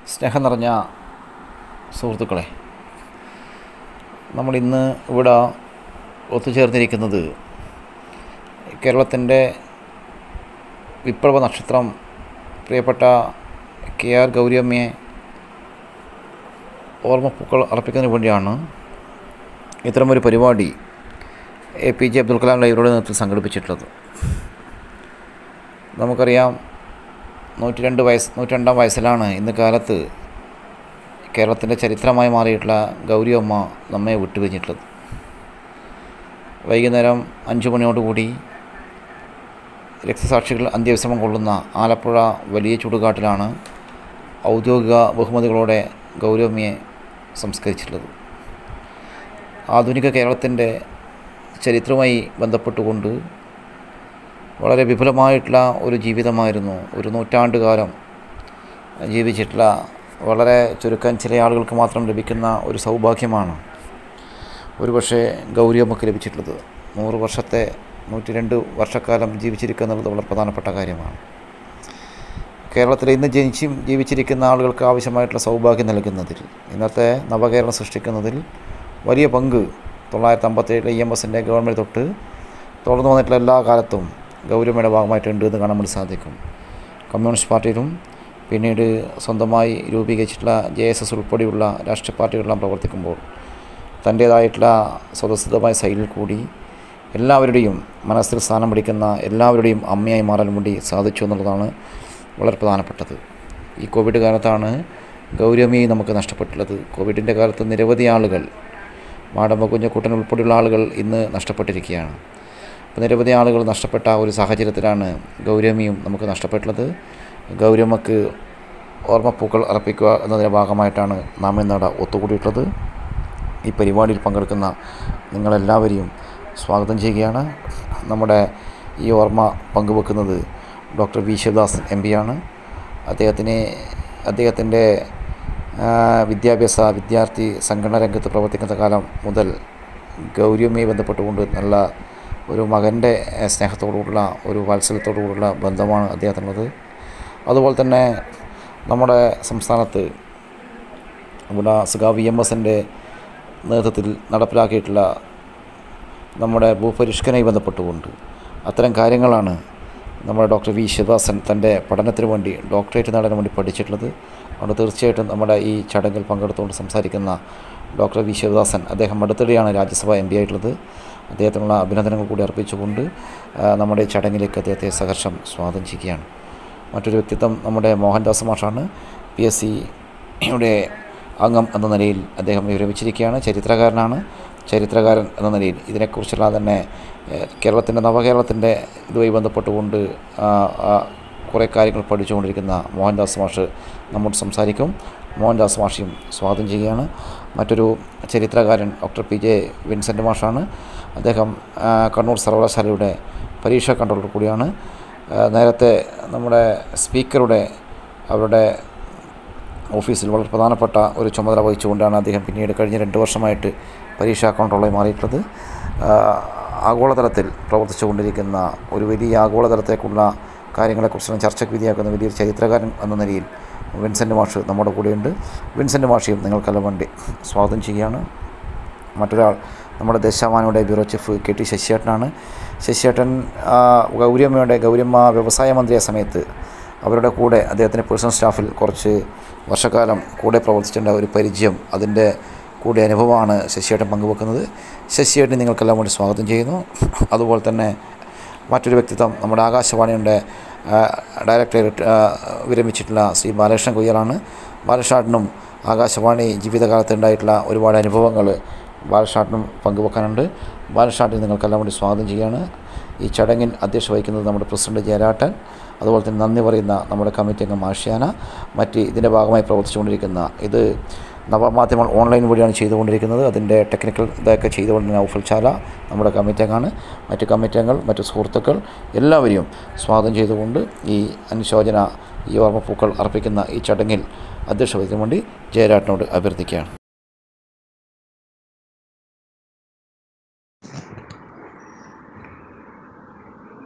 സ്നേഹം നിറഞ്ഞ സുഹൃത്തുക്കളെ നമ്മളിന്ന് ഇവിടെ ഒത്തുചേർന്നിരിക്കുന്നത് കേരളത്തിൻ്റെ വിപ്ലവ നക്ഷത്രം പ്രിയപ്പെട്ട കെ ആർ ഗൗരിയമ്മയെ ഓർമ്മപ്പൂക്കൾ അർപ്പിക്കുന്നതിന് വേണ്ടിയാണ് ഇത്തരമൊരു പരിപാടി A P J Abdul Kalam ലൈബ്രറിയുടെ നേതൃത്വത്തിൽ സംഘടിപ്പിച്ചിട്ടുള്ളത് നമുക്കറിയാം നൂറ്റി രണ്ട് വയസ്സ് നൂറ്റിരണ്ടാം വയസ്സിലാണ് ഇന്ന് കാലത്ത് കേരളത്തിൻ്റെ ചരിത്രമായി മാറിയിട്ടുള്ള ഗൗരിയമ്മ നമ്മെ വിട്ടുപിരിഞ്ഞിട്ടുള്ളത് വൈകുന്നേരം അഞ്ച് മണിയോടുകൂടി രക്തസാക്ഷികൾ അന്ത്യവിശ്രമം കൊള്ളുന്ന ആലപ്പുഴ വലിയ ചുടുകാട്ടിലാണ് ഔദ്യോഗിക ബഹുമതികളോടെ ഗൗരവമ്മയെ സംസ്കരിച്ചിട്ടുള്ളത് ആധുനിക കേരളത്തിൻ്റെ ചരിത്രവുമായി ബന്ധപ്പെട്ടുകൊണ്ട് വളരെ വിപുലമായിട്ടുള്ള ഒരു ജീവിതമായിരുന്നു ഒരു നൂറ്റാണ്ട് കാലം ജീവിച്ചിട്ടുള്ള വളരെ ചുരുക്കം ചില ആളുകൾക്ക് മാത്രം ലഭിക്കുന്ന ഒരു സൗഭാഗ്യമാണ് ഒരുപക്ഷെ ഗൗരിയമ്മക്ക് ലഭിച്ചിട്ടുള്ളത് നൂറ് വർഷത്തെ നൂറ്റി രണ്ട് വർഷക്കാലം ജീവിച്ചിരിക്കുക എന്നുള്ളത് വളരെ പ്രധാനപ്പെട്ട കാര്യമാണ് കേരളത്തിൽ ഇന്ന് ജനിച്ചും ജീവിച്ചിരിക്കുന്ന ആളുകൾക്ക് ആവശ്യമായിട്ടുള്ള സൗഭാഗ്യം നൽകുന്നതിൽ ഇന്നത്തെ നവകേരളം സൃഷ്ടിക്കുന്നതിൽ വലിയ പങ്ക് തൊള്ളായിരത്തി അമ്പത്തേഴിലെ ഇ എം എസിൻ്റെ ഗവൺമെൻറ് തൊട്ട് തുടർന്നു വന്നിട്ടുള്ള എല്ലാ കാലത്തും ഗൗരവയുടെ ഭാഗമായിട്ടുണ്ട് എന്ന് കാണാൻ വേണ്ടി സാധിക്കും കമ്മ്യൂണിസ്റ്റ് പാർട്ടിയിലും പിന്നീട് സ്വന്തമായി രൂപീകരിച്ചിട്ടുള്ള ജെ എസ് എസ് ഉൾപ്പെടെയുള്ള രാഷ്ട്രീയ പാർട്ടികളെല്ലാം പ്രവർത്തിക്കുമ്പോൾ തൻ്റേതായിട്ടുള്ള സ്വതസിദ്ധമായ ശൈലിയിൽ കൂടി എല്ലാവരുടെയും മനസ്സിൽ സ്ഥാനം പിടിക്കുന്ന എല്ലാവരുടെയും അമ്മയായി മാറാൻ വേണ്ടി സാധിച്ചു എന്നുള്ളതാണ് വളരെ പ്രധാനപ്പെട്ടത് ഈ കോവിഡ് കാലത്താണ് ഗൗരവമയെ നമുക്ക് നഷ്ടപ്പെട്ടുള്ളത് കോവിഡിൻ്റെ കാലത്ത് നിരവധി ആളുകൾ മാടമ്പ കുഞ്ഞക്കുട്ടൻ ഉൾപ്പെടെയുള്ള ആളുകൾ ഇന്ന് നഷ്ടപ്പെട്ടിരിക്കുകയാണ് അപ്പോൾ നിരവധി ആളുകൾ നഷ്ടപ്പെട്ട ഒരു സാഹചര്യത്തിലാണ് ഗൗരവമിയും നമുക്ക് നഷ്ടപ്പെട്ടുള്ളത് ഗൗരവമ്മക്ക് ഓർമ്മപ്പൂക്കൾ അർപ്പിക്കുക എന്നതിൻ്റെ ഭാഗമായിട്ടാണ് നാം ഇന്നിവിടെ ഒത്തുകൂടിയിട്ടുള്ളത് ഈ പരിപാടിയിൽ പങ്കെടുക്കുന്ന നിങ്ങളെല്ലാവരെയും സ്വാഗതം ചെയ്യുകയാണ് നമ്മുടെ ഈ ഓർമ്മ പങ്കുവെക്കുന്നത് ഡോക്ടർ വി ശിവദാസൻ എം പിയാണ് അദ്ദേഹത്തിന് അദ്ദേഹത്തിൻ്റെ വിദ്യാഭ്യാസ വിദ്യാർത്ഥി സംഘടന രംഗത്ത് പ്രവർത്തിക്കുന്ന കാലം മുതൽ ഗൗരവമായി ബന്ധപ്പെട്ടുകൊണ്ട് നല്ല ഒരു മകൻ്റെ സ്നേഹത്തോടുകൂടിയുള്ള ഒരു വാത്സല്യത്തോടുകൂടിയുള്ള ബന്ധമാണ് അദ്ദേഹത്തിനുള്ളത് അതുപോലെ തന്നെ നമ്മുടെ സംസ്ഥാനത്ത് ഇവിടെ സുഗാ വി എം എസിൻ്റെ നേതൃത്വത്തിൽ നടപ്പിലാക്കിയിട്ടുള്ള നമ്മുടെ ഭൂപരിഷ്കരണമായി ബന്ധപ്പെട്ടുകൊണ്ട് അത്തരം കാര്യങ്ങളാണ് നമ്മുടെ ഡോക്ടർ വി ശിവദാസൻ തൻ്റെ പഠനത്തിന് വേണ്ടി ഡോക്ടറേറ്റ് നേടാൻ വേണ്ടി പഠിച്ചിട്ടുള്ളത് അതുകൊണ്ട് തീർച്ചയായിട്ടും നമ്മുടെ ഈ ചടങ്ങിൽ പങ്കെടുത്തുകൊണ്ട് സംസാരിക്കുന്ന ഡോക്ടർ വി ശിവദാസൻ അദ്ദേഹം അടുത്തിടെയാണ് രാജ്യസഭ എം പി ആയിട്ടുള്ളത് അദ്ദേഹത്തിനുള്ള അഭിനന്ദനങ്ങൾ കൂടി അർപ്പിച്ചുകൊണ്ട് നമ്മുടെ ഈ ചടങ്ങിലേക്ക് അദ്ദേഹത്തെ സഹർഷം സ്വാഗതം ചെയ്യുകയാണ് മറ്റൊരു വ്യക്തിത്വം നമ്മുടെ മോഹൻദാസ് മാഷാണ് പി എസ് സിയുടെ അംഗം എന്ന നിലയിൽ അദ്ദേഹം വിരമിച്ചിരിക്കുകയാണ് ചരിത്രകാരനാണ് ചരിത്രകാരൻ എന്ന നിലയിൽ ഇതിനെക്കുറിച്ചുള്ള തന്നെ കേരളത്തിൻ്റെ നവകേരളത്തിൻ്റെ ഇതുമായി ബന്ധപ്പെട്ടുകൊണ്ട് കുറേ കാര്യങ്ങൾ പഠിച്ചുകൊണ്ടിരിക്കുന്ന മോഹൻദാസ് മാഷ് നമ്മോട് സംസാരിക്കും മോഹൻദാസ് മാഷിയും സ്വാഗതം ചെയ്യുകയാണ് മറ്റൊരു ചരിത്രകാരൻ ഡോക്ടർ പി ജെ വിൻസെൻ്റ് മാഷാണ് അദ്ദേഹം കണ്ണൂർ സർവകലാശാലയുടെ പരീക്ഷാ കൺട്രോളർ കൂടിയാണ് നേരത്തെ നമ്മുടെ സ്പീക്കറുടെ അവരുടെ ഓഫീസിൽ വളരെ പ്രധാനപ്പെട്ട ഒരു ചുമതല വഹിച്ചുകൊണ്ടാണ് അദ്ദേഹം പിന്നീട് കഴിഞ്ഞ രണ്ട് വർഷമായിട്ട് പരീക്ഷാ കൺട്രോളായി മാറിയിട്ടുള്ളത് ആഗോളതലത്തിൽ പ്രവർത്തിച്ചുകൊണ്ടിരിക്കുന്ന ഒരു വലിയ ആഗോളതലത്തേക്കുള്ള കാര്യങ്ങളെക്കുറിച്ചുള്ള ചർച്ചയ്ക്ക് വിധിയാക്കുന്ന വലിയൊരു ചരിത്രകാരൻ എന്ന നിലയിൽ വിൻസെൻ്റ് മാഷ് നമ്മുടെ കൂടെയുണ്ട് വിൻസെൻ്റ് മാഷിയും നിങ്ങൾക്കെല്ലാം വേണ്ടി സ്വാഗതം ചെയ്യുകയാണ് മറ്റൊരാൾ നമ്മുടെ ദേശാമാനയുടെ ബ്യൂറോ ചീഫ് കെ ടി ശശിയേട്ടനാണ് ശശിയേട്ടൻ ഗൗരിയമ്മയുടെ ഗൗരിയമ്മ വ്യവസായ മന്ത്രിയായ സമയത്ത് അവരുടെ കൂടെ അദ്ദേഹത്തിൻ്റെ പേഴ്സണൽ സ്റ്റാഫിൽ കുറച്ച് വർഷക്കാലം കൂടെ പ്രവർത്തിച്ചിട്ടുണ്ട് ഒരു പരിചയം അതിൻ്റെ കൂടെ അനുഭവമാണ് ശശിയേട്ടൻ പങ്കുവെക്കുന്നത് ശശിയേട്ടൻ നിങ്ങൾക്കെല്ലാം വേണ്ടി സ്വാഗതം ചെയ്യുന്നു അതുപോലെ തന്നെ മറ്റൊരു വ്യക്തിത്വം നമ്മുടെ ആകാശവാണിയുടെ ഡയറക്ടർ വിരമിച്ചിട്ടുള്ള ശ്രീ ബാലകൃഷ്ണൻ കൊയ്യറാണ് ബാലകൃഷ്ണനും ആകാശവാണി ജീവിതകാലത്ത് ഉണ്ടായിട്ടുള്ള ഒരുപാട് അനുഭവങ്ങൾ ബാലകൃഷ്ണനും പങ്കുവെക്കാനുണ്ട് ബാലകൃഷ്ണൻ നിങ്ങൾക്കെല്ലാം വേണ്ടി സ്വാഗതം ചെയ്യുകയാണ് ഈ ചടങ്ങിൽ അധ്യക്ഷ വഹിക്കുന്നത് നമ്മുടെ പ്രസിഡന്റ് ജയരാട്ടൻ അതുപോലെ തന്നെ നന്ദി പറയുന്ന നമ്മുടെ കമ്മിറ്റി അംഗം ആഷ്യാന മറ്റ് ഇതിൻ്റെ ഭാഗമായി പ്രവർത്തിച്ചുകൊണ്ടിരിക്കുന്ന ഇത് നവമാധ്യമങ്ങൾ ഓൺലൈൻ വഴിയാണ് ചെയ്തുകൊണ്ടിരിക്കുന്നത് അതിൻ്റെ ടെക്നിക്കൽ ഇതൊക്കെ ചെയ്തുകൊണ്ടിരുന്ന ഔഫൽ ചാല നമ്മുടെ കമ്മിറ്റി അംഗമാണ് മറ്റ് കമ്മിറ്റി അംഗങ്ങൾ മറ്റ് സുഹൃത്തുക്കൾ എല്ലാവരെയും സ്വാഗതം ചെയ്തുകൊണ്ട് ഈ അനുശോചന ഈ ഓർമ്മപ്പൂക്കൾ അർപ്പിക്കുന്ന ഈ ചടങ്ങിൽ അധ്യക്ഷ വഹിക്കാൻ വേണ്ടി ജയരാട്ടനോട് അഭ്യർത്ഥിക്കുകയാണ്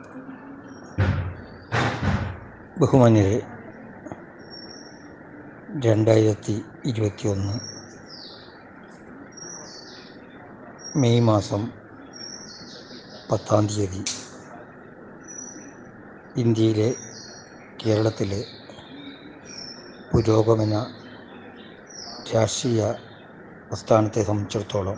ബഹുമാന്യരെ രണ്ടായിരത്തി ഇരുപത്തിയൊന്ന് മെയ് മാസം പത്താം തീയതി ഇന്ത്യയിലെ കേരളത്തിലെ പുരോഗമന രാഷ്ട്രീയ പ്രസ്ഥാനത്തെ സംബന്ധിച്ചിടത്തോളം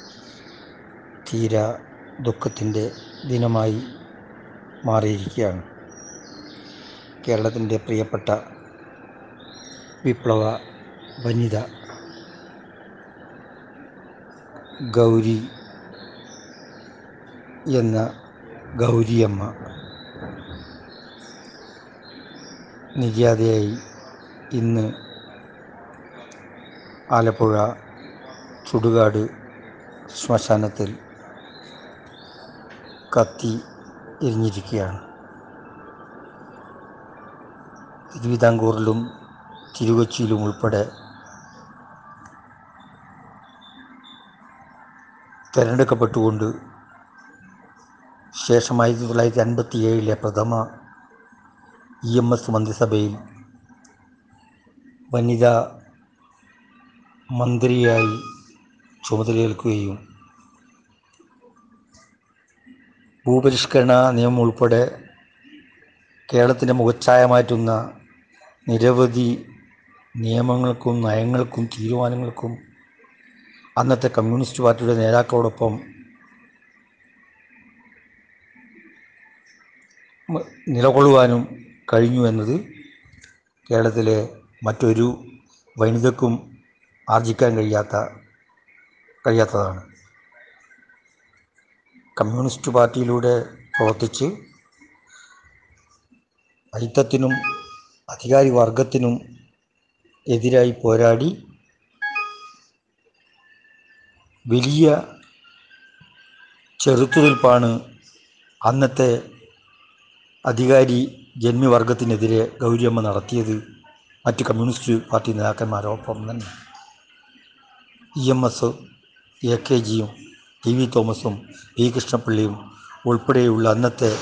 തീരാ ദുഃഖത്തിൻ്റെ ദിനമായി മാറിയിരിക്കുകയാണ് കേരളത്തിൻ്റെ പ്രിയപ്പെട്ട വിപ്ലവ വനിത ഗൗരി എന്ന ഗൗരിയമ്മ നിര്യാതയായി ഇന്ന് ആലപ്പുഴ ചുടുകാട് ശ്മശാനത്തിൽ കത്തി എരിഞ്ഞിരിക്കുകയാണ് തിരുവിതാംകൂറിലും തിരുകൊച്ചിയിലും ഉൾപ്പെടെ തിരഞ്ഞെടുക്കപ്പെട്ടുകൊണ്ട് ശേഷം ആയിരത്തി തൊള്ളായിരത്തി അൻപത്തി ഏഴിലെ പ്രഥമ ഇ എം എസ് മന്ത്രിസഭയിൽ വനിതാ മന്ത്രിയായി ചുമതലയേൽക്കുകയും ഭൂപരിഷ്കരണ നിയമം ഉൾപ്പെടെ കേരളത്തിൻ്റെ മുഖച്ഛായ മാറ്റുന്ന നിരവധി നിയമങ്ങൾക്കും നയങ്ങൾക്കും തീരുമാനങ്ങൾക്കും അന്നത്തെ കമ്മ്യൂണിസ്റ്റ് പാർട്ടിയുടെ നേതാക്കളോടൊപ്പം മ- നിലകൊള്ളുവാനും കഴിഞ്ഞു എന്നത് കേരളത്തിലെ മറ്റൊരു വനിതക്കും ആർജിക്കാൻ കഴിയാത്ത കഴിയാത്തതാണ് കമ്മ്യൂണിസ്റ്റ് പാർട്ടിയിലൂടെ പ്രവർത്തിച്ച് അയിത്തത്തിനും അധികാരി വർഗത്തിനും എതിരായി പോരാടി വലിയ ചെറുത്തുനിൽപ്പാണ് അന്നത്തെ അധികാരി ജന്മിവർഗത്തിനെതിരെ ഗൗരിയമ്മ നടത്തിയത് മറ്റ് കമ്മ്യൂണിസ്റ്റ് പാർട്ടി നേതാക്കന്മാരോടൊപ്പം തന്നെ E M S A K ജിയും ടി വി തോമസും പി കൃഷ്ണപിള്ളിയും ഉൾപ്പെടെയുള്ള അന്നത്തെ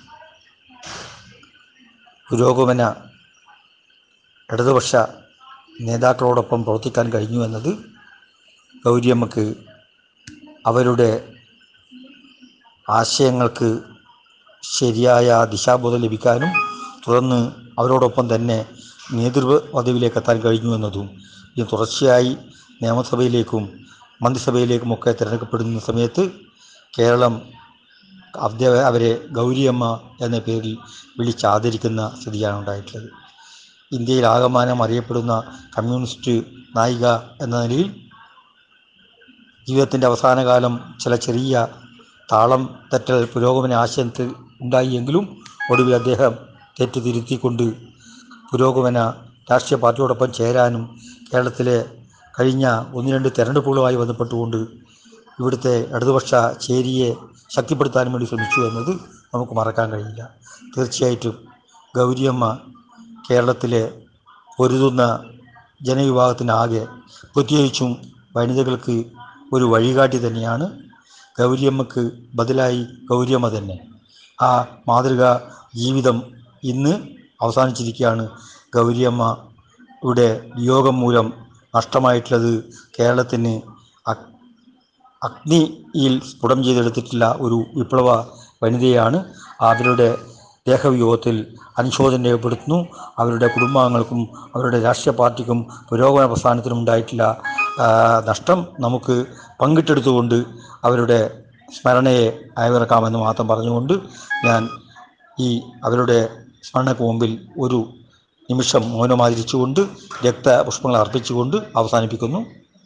പുരോഗമന ഇടതുപക്ഷ നേതാക്കളോടൊപ്പം പ്രവർത്തിക്കാൻ കഴിഞ്ഞു എന്നത് ഗൗരിയമ്മക്ക് അവരുടെ ആശയങ്ങൾക്ക് ശരിയായ ദിശാബോധം ലഭിക്കാനും തുടർന്ന് അവരോടൊപ്പം തന്നെ നേതൃത്വ പദവിയിലേക്ക് എത്താൻ കഴിഞ്ഞു എന്നതും ഇത് തുടർച്ചയായി നിയമസഭയിലേക്കും മന്ത്രിസഭയിലേക്കുമൊക്കെ തിരഞ്ഞെടുക്കപ്പെടുന്ന സമയത്ത് കേരളം അവരെ അവരെ ഗൗരിയമ്മ എന്ന പേരിൽ വിളിച്ചാദരിക്കുന്ന സ്ഥിതിയാണ് ഉണ്ടായിട്ടുള്ളത് ഇന്ത്യയിൽ ആകമാനം അറിയപ്പെടുന്ന കമ്മ്യൂണിസ്റ്റ് നായിക എന്ന നിലയിൽ ജീവിതത്തിൻ്റെ അവസാന കാലം ചില ചെറിയ താളം തെറ്റൽ പുരോഗമന ആശയത്തിൽ ഉണ്ടായി എങ്കിലും ഒടുവിൽ അദ്ദേഹം തെറ്റ് തിരുത്തിക്കൊണ്ട് പുരോഗമന രാഷ്ട്രീയ പാർട്ടിയോടൊപ്പം ചേരാനും കേരളത്തിലെ കഴിഞ്ഞ ഒന്ന് രണ്ട് തെരഞ്ഞെടുപ്പുകളുമായി ബന്ധപ്പെട്ടുകൊണ്ട് ഇവിടുത്തെ ഇടതുപക്ഷ ചേരിയെ ശക്തിപ്പെടുത്താനും വേണ്ടി ശ്രമിച്ചു എന്നത് നമുക്ക് മറക്കാൻ കഴിയില്ല തീർച്ചയായിട്ടും ഗൗരിയമ്മ കേരളത്തിലെ പൊരുതുന്ന ജനവിഭാഗത്തിനാകെ പ്രത്യേകിച്ചും വനിതകൾക്ക് ഒരു വഴികാട്ടി തന്നെയാണ് ഗൗരിയമ്മക്ക് ബദലായി ഗൗരിയമ്മ തന്നെ ആ മാതൃക ജീവിതം ഇന്ന് അവസാനിച്ചിരിക്കുകയാണ് ഗൗരിയമ്മയുടെ വിയോഗം മൂലം നഷ്ടമായിട്ടുള്ളത് കേരളത്തിന് അ- അഗ്നിയിൽ സ്ഫുടം ചെയ്തെടുത്തിട്ടുള്ള ഒരു വിപ്ലവ വനിതയാണ് അവരുടെ ദേഹവിയോഗത്തിൽ അനുശോചനം രേഖപ്പെടുത്തുന്നു അവരുടെ കുടുംബാംഗങ്ങൾക്കും അവരുടെ രാഷ്ട്രീയ പാർട്ടിക്കും പുരോഗമന പ്രസ്ഥാനത്തിനും ഉണ്ടായിട്ടുള്ള ആ, നഷ്ടം നമുക്ക് പങ്കിട്ടെടുത്തുകൊണ്ട് അവരുടെ സ്മരണയെ അയവിറക്കാമെന്ന് മാത്രം പറഞ്ഞുകൊണ്ട് ഞാൻ ഈ അവരുടെ സ്മരണയ്ക്ക് മുമ്പിൽ ഒരു നിമിഷം മൗനമാചരിച്ചുകൊണ്ട് രക്തപുഷ്പങ്ങൾ അർപ്പിച്ചുകൊണ്ട് അവസാനിപ്പിക്കുന്നു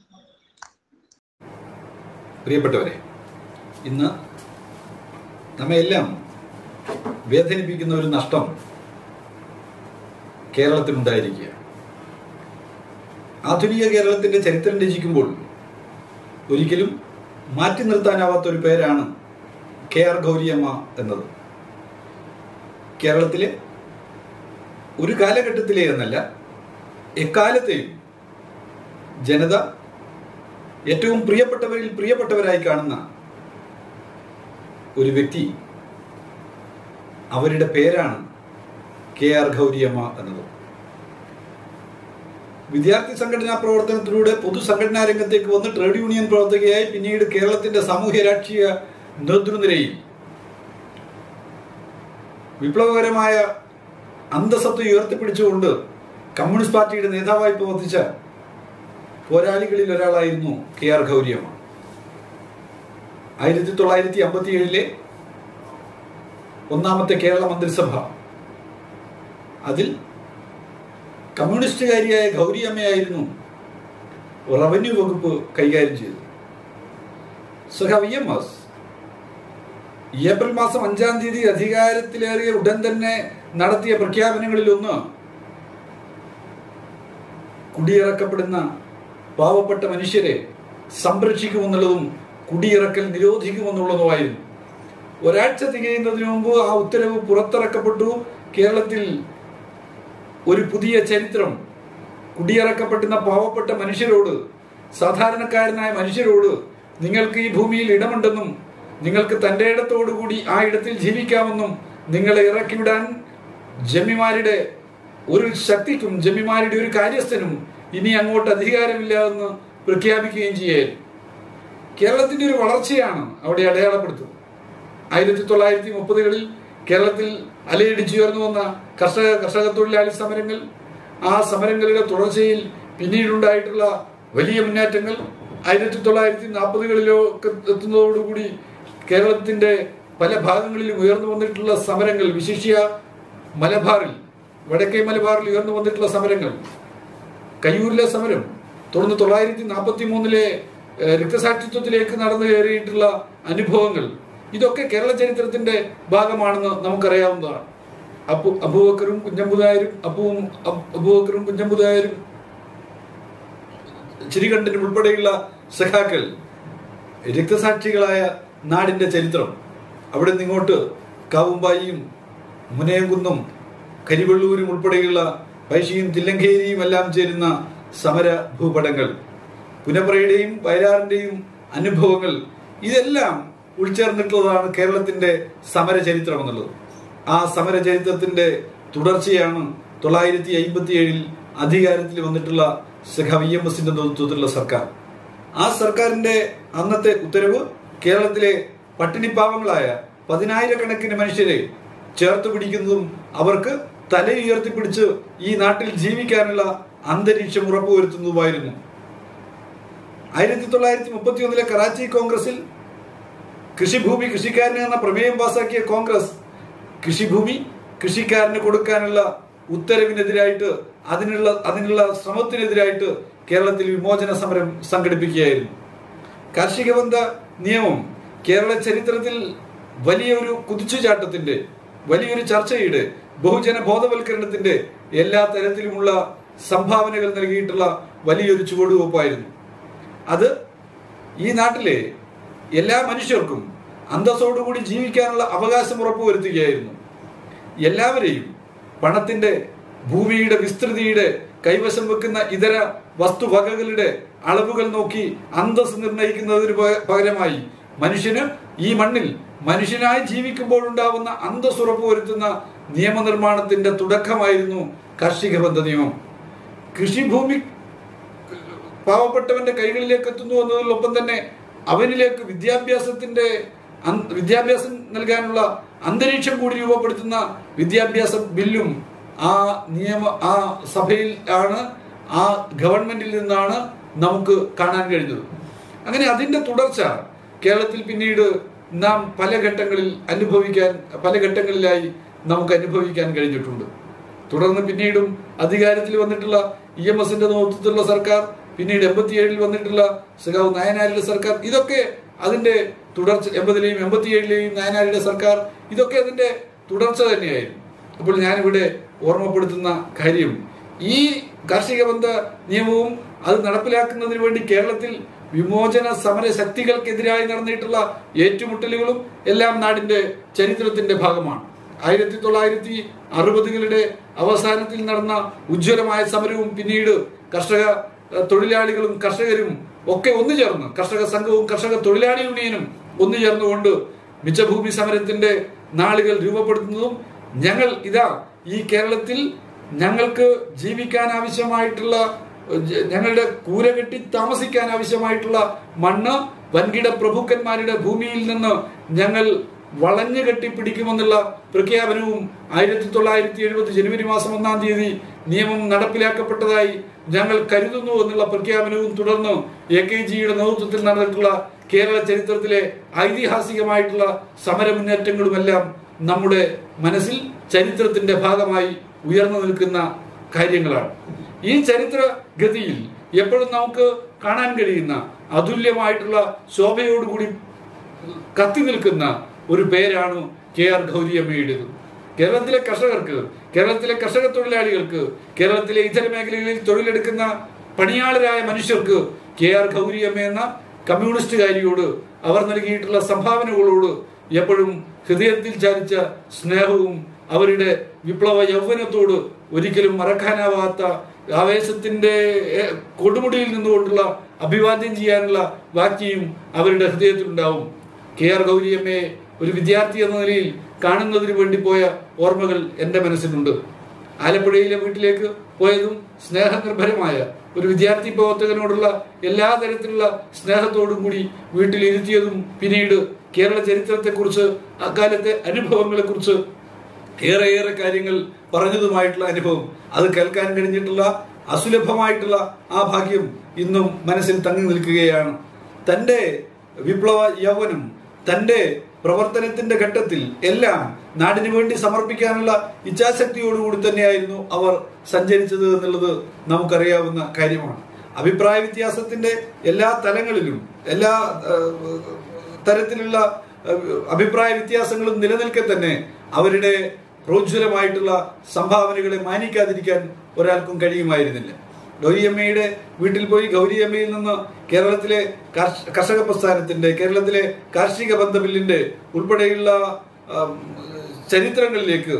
പ്രിയപ്പെട്ടവരെ ഇന്ന് നമ്മയെല്ലാം വേദനിപ്പിക്കുന്ന ഒരു നഷ്ടം കേരളത്തിനുണ്ടായിരിക്കുക ആധുനിക കേരളത്തിന്റെ ചരിത്രം രചിക്കുമ്പോൾ ഒരിക്കലും മാറ്റി നിർത്താനാവാത്ത ഒരു പേരാണ് കെ ആർ ഗൗരിയമ്മ എന്നത് കേരളത്തിലെ ഒരു കാലഘട്ടത്തിലെ എന്നല്ല എക്കാലത്തെയും ജനത ഏറ്റവും പ്രിയപ്പെട്ടവരിൽ പ്രിയപ്പെട്ടവരായി കാണുന്ന ഒരു വ്യക്തി അവരുടെ പേരാണ് കെ ആർ ഗൗരിയമ്മ എന്നത് വിദ്യാർത്ഥി സംഘടനാ പ്രവർത്തനത്തിലൂടെ പൊതുസംഘടനാ രംഗത്തേക്ക് വന്ന് ട്രേഡ് യൂണിയൻ പ്രവർത്തകയായി പിന്നീട് കേരളത്തിന്റെ സാമൂഹ്യ രാഷ്ട്രീയ നേതൃനിരയിൽ വിപ്ലവകരമായ അന്തസത്വം ഉയർത്തിപ്പിടിച്ചുകൊണ്ട് കമ്മ്യൂണിസ്റ്റ് പാർട്ടിയുടെ നേതാവായി പ്രവർത്തിച്ച പോരാളികളിൽ ഒരാളായിരുന്നു കെ ആർ ഗൗരിയമ്മ ആയിരത്തി തൊള്ളായിരത്തി അമ്പത്തി ഏഴിലെ ഒന്നാമത്തെ കേരള മന്ത്രിസഭ അതിൽ കമ്മ്യൂണിസ്റ്റുകാരിയായ ഗൗരിയമ്മയായിരുന്നു റവന്യൂ വകുപ്പ് കൈകാര്യം ചെയ്തത് സഹ വി എം എസ് ഏപ്രിൽ മാസം അഞ്ചാം തീയതി അധികാരത്തിലേറിയ ഉടൻ തന്നെ നടത്തിയ പ്രഖ്യാപനങ്ങളിലൊന്ന് കുടിയിറക്കപ്പെടുന്ന പാവപ്പെട്ട മനുഷ്യരെ സംരക്ഷിക്കുമെന്നുള്ളതും കുടിയിറക്കൽ നിരോധിക്കുമെന്നുള്ളതുമായിരുന്നു ഒരാഴ്ച തികയുന്നതിന് മുമ്പ് ആ ഉത്തരവ് പുറത്തിറക്കപ്പെട്ടു കേരളത്തിൽ ഒരു പുതിയ ചരിത്രം കുടിയിറക്കപ്പെടുന്ന പാവപ്പെട്ട മനുഷ്യരോട് സാധാരണക്കാരനായ മനുഷ്യരോട് നിങ്ങൾക്ക് ഈ ഭൂമിയിൽ ഇടമുണ്ടെന്നും നിങ്ങൾക്ക് തൻ്റെ ഇടത്തോടുകൂടി ആ ഇടത്തിൽ ജീവിക്കാമെന്നും നിങ്ങളെ ഇറക്കിവിടാൻ ജമ്മിമാരുടെ ഒരു ശക്തിക്കും ജമ്മിമാരുടെ ഒരു കാര്യസ്ഥനും ഇനി അങ്ങോട്ട് അധികാരമില്ല എന്ന് പ്രഖ്യാപിക്കുകയും ചെയ്യായിരുന്നു കേരളത്തിന്റെ ഒരു വളർച്ചയാണ് അവിടെ അടയാളപ്പെടുത്തുന്നത് ആയിരത്തി തൊള്ളായിരത്തി മുപ്പതുകളിൽ കേരളത്തിൽ അലയടിച്ചുയർന്നു വന്ന കർഷക കർഷക തൊഴിലാളി സമരങ്ങൾ ആ സമരങ്ങളുടെ തുടർച്ചയിൽ പിന്നീടുണ്ടായിട്ടുള്ള വലിയ മുന്നേറ്റങ്ങൾ ആയിരത്തി തൊള്ളായിരത്തി നാൽപ്പതുകളിലൊക്കെ എത്തുന്നതോടുകൂടി കേരളത്തിന്റെ പല ഭാഗങ്ങളിലും ഉയർന്നു വന്നിട്ടുള്ള സമരങ്ങൾ വിശിഷ്യ മലബാറിൽ വടക്കേ മലബാറിൽ ഉയർന്നു വന്നിട്ടുള്ള സമരങ്ങൾ കയ്യൂരിലെ സമരം തുടർന്ന് തൊള്ളായിരത്തി നാൽപ്പത്തി മൂന്നിലെ രക്തസാക്ഷിത്വത്തിലേക്ക് നടന്നു കയറിയിട്ടുള്ള അനുഭവങ്ങൾ ഇതൊക്കെ കേരള ചരിത്രത്തിന്റെ ഭാഗമാണെന്ന് നമുക്കറിയാവുന്നതാണ് അപ്പു അബൂബക്കറും കുഞ്ഞമ്പുതായരും അപ്പുവും അബ്- അബൂബക്കറും കുഞ്ഞമ്പുതായരും ചിരികണ്ഠനും ഉൾപ്പെടെയുള്ള സഖാക്കൾ രക്തസാക്ഷികളായ നാടിന്റെ ചരിത്രം അവിടെ നിന്നിങ്ങോട്ട് കാവുമ്പായിയും മുനയംകുന്നും കരിവള്ളൂരും ഉൾപ്പെടെയുള്ള പൈശിയും തില്ലങ്കേരിയും എല്ലാം ചേരുന്ന സമര ഭൂപടങ്ങൾ പുനപ്രയുടെയും വയലാറിന്റെയും അനുഭവങ്ങൾ ഇതെല്ലാം ഉൾച്ചേർന്നിട്ടുള്ളതാണ് കേരളത്തിന്റെ സമര ചരിത്രം എന്നുള്ളത് ആ സമര ചരിത്രത്തിന്റെ തുടർച്ചയാണ് തൊള്ളായിരത്തി അയിമ്പത്തി ഏഴിൽ അധികാരത്തിൽ വന്നിട്ടുള്ള സഖ വി എം എസിന്റെ നേതൃത്വത്തിലുള്ള സർക്കാർ ആ സർക്കാരിന്റെ അന്നത്തെ ഉത്തരവ് കേരളത്തിലെ പട്ടിണിപ്പാവങ്ങളായ പതിനായിരക്കണക്കിന് മനുഷ്യരെ ചേർത്ത് പിടിക്കുന്നതും അവർക്ക് തലയുയർത്തിപ്പിടിച്ച് ഈ നാട്ടിൽ ജീവിക്കാനുള്ള അന്തരീക്ഷം ഉറപ്പുവരുത്തുന്നതുമായിരുന്നു ആയിരത്തി തൊള്ളായിരത്തി മുപ്പത്തി ഒന്നിലെ കറാച്ചി കോൺഗ്രസിൽ കൃഷിഭൂമി കൃഷിക്കാരന് എന്ന പ്രമേയം പാസാക്കിയ കോൺഗ്രസ് കൃഷിഭൂമി കൃഷിക്കാരന് കൊടുക്കാനുള്ള ഉത്തരവിനെതിരായിട്ട് അതിനുള്ള അതിനുള്ള ശ്രമത്തിനെതിരായിട്ട് കേരളത്തിൽ വിമോചന സമരം സംഘടിപ്പിക്കുകയായിരുന്നു കാർഷിക ബന്ധ നിയമം കേരള ചരിത്രത്തിൽ വലിയൊരു കുതിച്ചുചാട്ടത്തിന്റെ വലിയൊരു ചർച്ചയുടെ ബഹുജന ബോധവൽക്കരണത്തിന്റെ എല്ലാ തരത്തിലുമുള്ള സംഭാവനകൾ നൽകിയിട്ടുള്ള വലിയൊരു ചുവടുവെപ്പായിരുന്നു അത് ഈ നാട്ടിലെ എല്ലാ മനുഷ്യർക്കും അന്തസ്സോടുകൂടി ജീവിക്കാനുള്ള അവകാശം ഉറപ്പുവരുത്തുകയായിരുന്നു എല്ലാവരെയും പണത്തിന്റെ ഭൂമിയുടെ വിസ്തൃതിയുടെ കൈവശം വെക്കുന്ന ഇതര വസ്തുവകകളുടെ അളവുകൾ നോക്കി അന്തസ് നിർണയിക്കുന്നതിന് പക- പകരമായി മനുഷ്യന് ഈ മണ്ണിൽ മനുഷ്യനായി ജീവിക്കുമ്പോഴുണ്ടാവുന്ന അന്തസ് ഉറപ്പുവരുത്തുന്ന നിയമനിർമ്മാണത്തിന്റെ തുടക്കമായിരുന്നു കാർഷിക ബന്ധ നിയമം കൃഷിഭൂമി പാവപ്പെട്ടവന്റെ കൈകളിലേക്ക് എത്തുന്നു എന്നതിനൊപ്പം തന്നെ അവനിലേക്ക് വിദ്യാഭ്യാസത്തിന്റെ അൻ- വിദ്യാഭ്യാസം നൽകാനുള്ള അന്തരീക്ഷം കൂടി രൂപപ്പെടുത്തുന്ന വിദ്യാഭ്യാസ ബില്ലും ആ നിയമ ആ സഭയിൽ ആണ് ആ ഗവൺമെന്റിൽ നിന്നാണ് നമുക്ക് കാണാൻ കഴിഞ്ഞത് അങ്ങനെ അതിന്റെ തുടർച്ച കേരളത്തിൽ പിന്നീട് നാം പല ഘട്ടങ്ങളിൽ അനുഭവിക്കാൻ പല ഘട്ടങ്ങളിലായി നമുക്ക് അനുഭവിക്കാൻ കഴിഞ്ഞിട്ടുണ്ട് തുടർന്ന് പിന്നീടും അധികാരത്തിൽ വന്നിട്ടുള്ള ഇ എം എസിന്റെ നേതൃത്വത്തിലുള്ള സർക്കാർ പിന്നീട് എൺപത്തിയേഴിൽ വന്നിട്ടുള്ള സഖാവ് നയനാരിയുടെ സർക്കാർ ഇതൊക്കെ അതിന്റെ തുടർച്ച എൺപതിലെയും എൺപത്തിയേഴിലെയും നയനാരിയുടെ സർക്കാർ ഇതൊക്കെ അതിന്റെ തുടർച്ച തന്നെയായിരുന്നു അപ്പോൾ ഞാനിവിടെ ഓർമ്മപ്പെടുത്തുന്ന കാര്യം ഈ കാർഷിക ബന്ധ നിയമവും അത് നടപ്പിലാക്കുന്നതിന് വേണ്ടി കേരളത്തിൽ വിമോചന സമര ശക്തികൾക്കെതിരായി നടന്നിട്ടുള്ള ഏറ്റുമുട്ടലുകളും എല്ലാം നാടിന്റെ ചരിത്രത്തിന്റെ ഭാഗമാണ് ആയിരത്തി തൊള്ളായിരത്തി അറുപതുകളുടെ അവസാനത്തിൽ നടന്ന ഉജ്ജ്വലമായ സമരവും പിന്നീട് കർഷക ഏഹ്, തൊഴിലാളികളും കർഷകരും ഒക്കെ ഒന്നു ചേർന്ന് കർഷക സംഘവും കർഷക തൊഴിലാളി യൂണിയനും ഒന്നു ചേർന്നുകൊണ്ട് മിച്ചഭൂമി സമരത്തിന്റെ നാളുകൾ രൂപപ്പെടുത്തുന്നതും ഞങ്ങൾ ഇതാ ഈ കേരളത്തിൽ ഞങ്ങൾക്ക് ജീവിക്കാൻ ആവശ്യമായിട്ടുള്ള ജ- ഞങ്ങളുടെ കൂര കെട്ടി താമസിക്കാൻ ആവശ്യമായിട്ടുള്ള മണ്ണ് വൻകിട പ്രഭുക്കന്മാരുടെ ഭൂമിയിൽ നിന്ന് ഞങ്ങൾ വളഞ്ഞു കെട്ടി പിടിക്കുമെന്നുള്ള പ്രഖ്യാപനവും ആയിരത്തി തൊള്ളായിരത്തി എഴുപത് ജനുവരി മാസം ഒന്നാം തീയതി നിയമം നടപ്പിലാക്കപ്പെട്ടതായി ഞങ്ങൾ കരുതുന്നു എന്നുള്ള പ്രഖ്യാപനവും തുടർന്ന് എ കെ ജിയുടെ നേതൃത്വത്തിൽ നടന്നിട്ടുള്ള കേരള ചരിത്രത്തിലെ ഐതിഹാസികമായിട്ടുള്ള സമര മുന്നേറ്റങ്ങളുമെല്ലാം നമ്മുടെ മനസ്സിൽ ചരിത്രത്തിന്റെ ഭാഗമായി ഉയർന്നു നിൽക്കുന്ന കാര്യങ്ങളാണ് ഈ ചരിത്ര ഗതിയിൽ എപ്പോഴും നമുക്ക് കാണാൻ കഴിയുന്ന അതുല്യമായിട്ടുള്ള ശോഭയോടുകൂടി കത്തി നിൽക്കുന്ന ഒരു പേരാണ് കെ ആർ ഗൗരിയമ്മയുടേത് കേരളത്തിലെ കർഷകർക്ക് കേരളത്തിലെ കർഷക തൊഴിലാളികൾക്ക് കേരളത്തിലെ ഇതര മേഖലകളിൽ തൊഴിലെടുക്കുന്ന പണിയാളരായ മനുഷ്യർക്ക് കെ ആർ ഗൗരിയമ്മ എന്ന കമ്മ്യൂണിസ്റ്റുകാരിയോട് അവർ നൽകിയിട്ടുള്ള സംഭാവനകളോട് എപ്പോഴും ഹൃദയത്തിൽ ചാലിച്ച സ്നേഹവും അവരുടെ വിപ്ലവ യൗവനത്തോട് ഒരിക്കലും മറക്കാനാവാത്ത ആവേശത്തിന്റെ ഏഹ്, കൊടുമുടിയിൽ നിന്നുകൊണ്ടുള്ള അഭിവാദ്യം ചെയ്യാനുള്ള വാക്യം അവരുടെ ഹൃദയത്തിലുണ്ടാവും കെ ആർ ഗൗരിയമ്മയെ ഒരു വിദ്യാർത്ഥി എന്ന നിലയിൽ കാണുന്നതിന് വേണ്ടി പോയ ഓർമ്മകൾ എൻ്റെ മനസ്സിലുണ്ട് ആലപ്പുഴയിലെ വീട്ടിലേക്ക് പോയതും സ്നേഹനിർഭരമായ ഒരു വിദ്യാർത്ഥി പ്രവർത്തകനോടുള്ള എല്ലാ തരത്തിലുള്ള സ്നേഹത്തോടും കൂടി വീട്ടിലിരുത്തിയതും പിന്നീട് കേരള ചരിത്രത്തെക്കുറിച്ച് അക്കാലത്തെ അനുഭവങ്ങളെക്കുറിച്ച് ഏറെ ഏറെ കാര്യങ്ങൾ പറഞ്ഞതുമായിട്ടുള്ള അനുഭവം അത് കേൾക്കാൻ കഴിഞ്ഞിട്ടുള്ള അസുലഭമായിട്ടുള്ള ആ ഭാഗ്യം ഇന്നും മനസ്സിൽ തങ്ങി നിൽക്കുകയാണ് തൻ്റെ വിപ്ലവ യൗവനം തൻ്റെ പ്രവർത്തനത്തിന്റെ ഘട്ടത്തിൽ എല്ലാം നാടിനു വേണ്ടി സമർപ്പിക്കാനുള്ള ഇച്ഛാശക്തിയോടുകൂടി തന്നെയായിരുന്നു അവർ സഞ്ചരിച്ചത് എന്നുള്ളത് നമുക്കറിയാവുന്ന കാര്യമാണ് അഭിപ്രായ വ്യത്യാസത്തിന്റെ എല്ലാ തലങ്ങളിലും എല്ലാ ഏഹ്, തരത്തിലുള്ള ഏഹ്, അഭിപ്രായ വ്യത്യാസങ്ങളും നിലനിൽക്കെ തന്നെ അവരുടെ പ്രോജ്വലമായിട്ടുള്ള സംഭാവനകളെ മാനിക്കാതിരിക്കാൻ ഒരാൾക്കും കഴിയുമായിരുന്നില്ല ഗൗരിയമ്മയുടെ വീട്ടിൽ പോയി ഗൗരിയമ്മയിൽ നിന്ന് കേരളത്തിലെ കർഷ- കർഷക പ്രസ്ഥാനത്തിന്റെ കേരളത്തിലെ കാർഷിക ബന്ധ ബില്ലിന്റെ ഉൾപ്പെടെയുള്ള ആം, ചരിത്രങ്ങളിലേക്ക്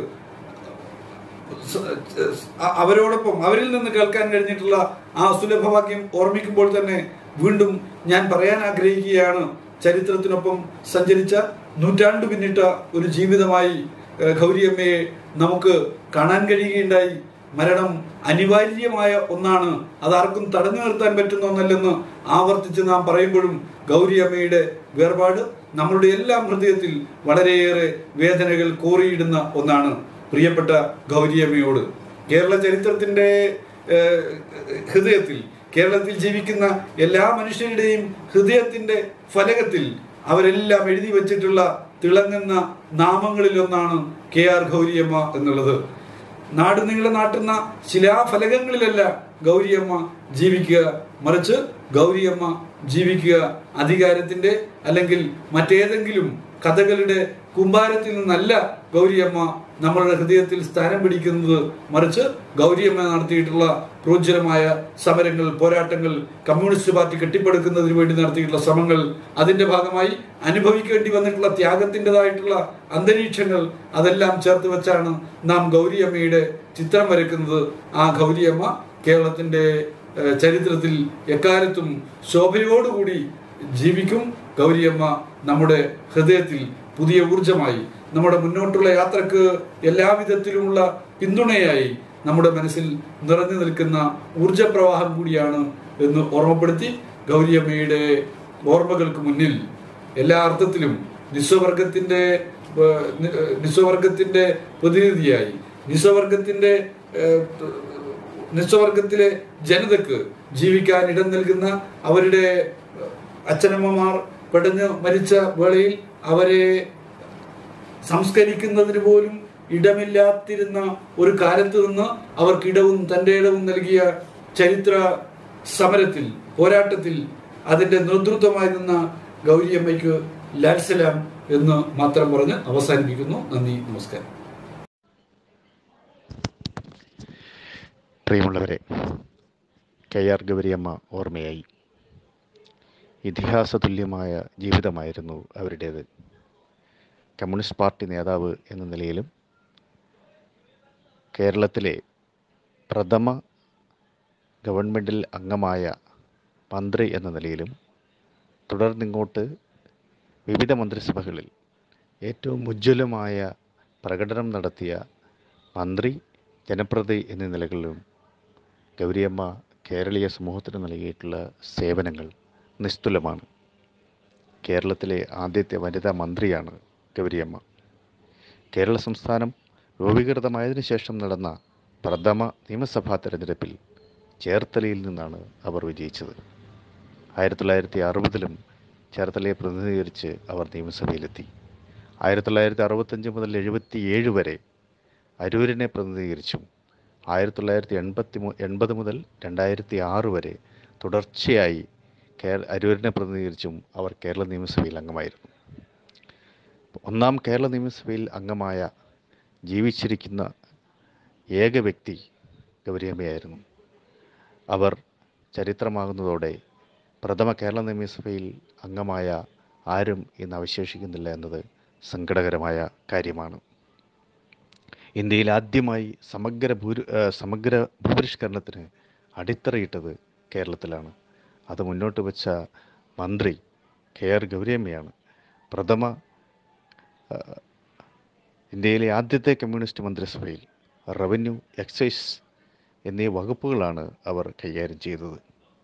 സ- അ- അവരോടൊപ്പം അവരിൽ നിന്ന് കേൾക്കാൻ കഴിഞ്ഞിട്ടുള്ള ആ സുലഭവാക്യം ഓർമ്മിക്കുമ്പോൾ തന്നെ വീണ്ടും ഞാൻ പറയാൻ ആഗ്രഹിക്കുകയാണ് ചരിത്രത്തിനൊപ്പം സഞ്ചരിച്ച നൂറ്റാണ്ടു പിന്നിട്ട ഒരു ജീവിതമായി ഏഹ്, ഗൗരിയമ്മയെ നമുക്ക് കാണാൻ കഴിയുകയുണ്ടായി മരണം അനിവാര്യമായ ഒന്നാണ് അതാർക്കും തടഞ്ഞു നിർത്താൻ പറ്റുന്ന ഒന്നല്ലെന്ന് ആവർത്തിച്ച് നാം പറയുമ്പോഴും ഗൗരിയമ്മയുടെ വേർപാട് നമ്മളുടെ എല്ലാം ഹൃദയത്തിൽ വളരെയേറെ വേദനകൾ കോറിയിടുന്ന ഒന്നാണ് പ്രിയപ്പെട്ട ഗൗരിയമ്മയോട് കേരള ചരിത്രത്തിന്റെ ഏഹ്, ഹൃദയത്തിൽ കേരളത്തിൽ ജീവിക്കുന്ന എല്ലാ മനുഷ്യരുടെയും ഹൃദയത്തിന്റെ ഫലകത്തിൽ അവരെല്ലാം എഴുതി വച്ചിട്ടുള്ള തിളങ്ങുന്ന നാമങ്ങളിലൊന്നാണ് കെ ആർ ഗൗരിയമ്മ എന്നുള്ളത് നാട് നീളെ നാട്ടുന്ന ശിലാഫലകങ്ങളിലല്ല ഗൗരിയമ്മ ജീവിക്കുക മറിച്ച് ഗൗരിയമ്മ ജീവിക്കുക അധികാരത്തിന്റെ അല്ലെങ്കിൽ മറ്റേതെങ്കിലും കഥകളുടെ കുമ്പാരത്തിൽ നിന്നല്ല ഗൗരിയമ്മ നമ്മളുടെ ഹൃദയത്തിൽ സ്ഥാനം പിടിക്കുന്നത് മറിച്ച് ഗൗരിയമ്മ നടത്തിയിട്ടുള്ള പ്രോജ്വലമായ സമരങ്ങൾ പോരാട്ടങ്ങൾ കമ്മ്യൂണിസ്റ്റ് പാർട്ടി കെട്ടിപ്പടുക്കുന്നതിന് വേണ്ടി നടത്തിയിട്ടുള്ള ശ്രമങ്ങൾ അതിന്റെ ഭാഗമായി അനുഭവിക്കേണ്ടി വന്നിട്ടുള്ള ത്യാഗത്തിൻ്റെതായിട്ടുള്ള അന്തരീക്ഷങ്ങൾ അതെല്ലാം ചേർത്ത് വെച്ചാണ് നാം ഗൗരിയമ്മയുടെ ചിത്രം വരയ്ക്കുന്നത് ആ ഗൗരിയമ്മ കേരളത്തിന്റെ ഏഹ്, ചരിത്രത്തിൽ എക്കാലത്തും ശോഭയോടുകൂടി ജീവിക്കും ഗൗരിയമ്മ നമ്മുടെ ഹൃദയത്തിൽ പുതിയ ഊർജമായി നമ്മുടെ മുന്നോട്ടുള്ള യാത്രക്ക് എല്ലാവിധത്തിലുമുള്ള പിന്തുണയായി നമ്മുടെ മനസ്സിൽ നിറഞ്ഞു നിൽക്കുന്ന ഊർജപ്രവാഹം കൂടിയാണ് എന്ന് ഓർമ്മപ്പെടുത്തി ഗൗരിയമ്മയുടെ ഓർമ്മകൾക്ക് മുന്നിൽ എല്ലാ അർത്ഥത്തിലും നിസ്വവർഗത്തിന്റെ ഏഹ്, നി- ഏഹ്, നിസ്വവർഗത്തിന്റെ പ്രതിനിധിയായി നിസ്വവർഗത്തിന്റെ ഏഹ്, നിസ്വവർഗത്തിലെ ജനതക്ക് ജീവിക്കാൻ ഇടം നൽകുന്ന അവരുടെ അച്ഛനമ്മമാർ പെടഞ്ഞ് മരിച്ച വേളയിൽ അവരെ സംസ്കരിക്കുന്നതിന് പോലും ഇടമില്ലാത്തിരുന്ന ഒരു കാലത്ത് നിന്ന് അവർക്ക് ഇടവും തന്റെ ഇടവും നൽകിയ ചരിത്ര സമരത്തിൽ പോരാട്ടത്തിൽ അതിന്റെ നേതൃത്വമായി നിന്ന ഗൗരിയമ്മയ്ക്ക് ലാൽസലാം എന്ന് മാത്രം പറഞ്ഞ് അവസാനിപ്പിക്കുന്നു നന്ദി നമസ്കാരം പ്രിയമുള്ളവരെ കെ ആർ ഗൗരിയമ്മ ഓർമ്മയായി ഇതിഹാസതുല്യമായ ജീവിതമായിരുന്നു അവരുടേത് കമ്മ്യൂണിസ്റ്റ് പാർട്ടി നേതാവ് എന്ന നിലയിലും കേരളത്തിലെ പ്രഥമ ഗവൺമെൻറ്റിൽ അംഗമായ മന്ത്രി എന്ന നിലയിലും തുടർന്നിങ്ങോട്ട് വിവിധ മന്ത്രിസഭകളിൽ ഏറ്റവും ഉജ്ജ്വലമായ പ്രകടനം നടത്തിയ മന്ത്രി ജനപ്രതി എന്നീ നിലകളിലും ഗൗരിയമ്മ കേരളീയ സമൂഹത്തിന് നൽകിയിട്ടുള്ള സേവനങ്ങൾ നിസ്തുലമാണ് കേരളത്തിലെ ആദ്യത്തെ വനിതാ മന്ത്രിയാണ് ഗൗരിയമ്മ കേരള സംസ്ഥാനം രൂപീകൃതമായതിനു ശേഷം നടന്ന പ്രഥമ നിയമസഭാ തെരഞ്ഞെടുപ്പിൽ ചേർത്തലയിൽ നിന്നാണ് അവർ വിജയിച്ചത് ആയിരത്തി തൊള്ളായിരത്തി അറുപതിലും ചേർത്തലയെ പ്രതിനിധീകരിച്ച് അവർ നിയമസഭയിലെത്തി ആയിരത്തി തൊള്ളായിരത്തി അറുപത്തഞ്ച് മുതൽ എഴുപത്തി ഏഴ് വരെ അരൂരിനെ പ്രതിനിധീകരിച്ചും ആയിരത്തി തൊള്ളായിരത്തി എൺപത്തി മു എൺപത് മുതൽ രണ്ടായിരത്തി ആറ് വരെ തുടർച്ചയായി കേര അരൂരിനെ പ്രതിനിധീകരിച്ചും അവർ കേരള നിയമസഭയിൽ അംഗമായിരുന്നു ഒന്നാം കേരള നിയമസഭയിൽ അംഗമായ ജീവിച്ചിരിക്കുന്ന ഏക വ്യക്തി ഗൗരിയമ്മയായിരുന്നു അവർ ചരിത്രമാകുന്നതോടെ പ്രഥമ കേരള നിയമസഭയിൽ അംഗമായ ആരും ഇന്ന് അവശേഷിക്കുന്നില്ല എന്നത് സങ്കടകരമായ കാര്യമാണ് ഇന്ത്യയിൽ ആദ്യമായി സമഗ്ര ഭൂരി ആ, സമഗ്ര ഭൂപരിഷ്കരണത്തിന് അടിത്തറയിട്ടത് കേരളത്തിലാണ് അത് മുന്നോട്ട് വെച്ച മന്ത്രി കെ ആർ ഗൗരിയമ്മയാണ് പ്രഥമ ആ, ഇന്ത്യയിലെ ആദ്യത്തെ കമ്മ്യൂണിസ്റ്റ് മന്ത്രിസഭയിൽ റവന്യൂ എക്സൈസ് എന്നീ വകുപ്പുകളാണ് അവർ കൈകാര്യം ചെയ്തത്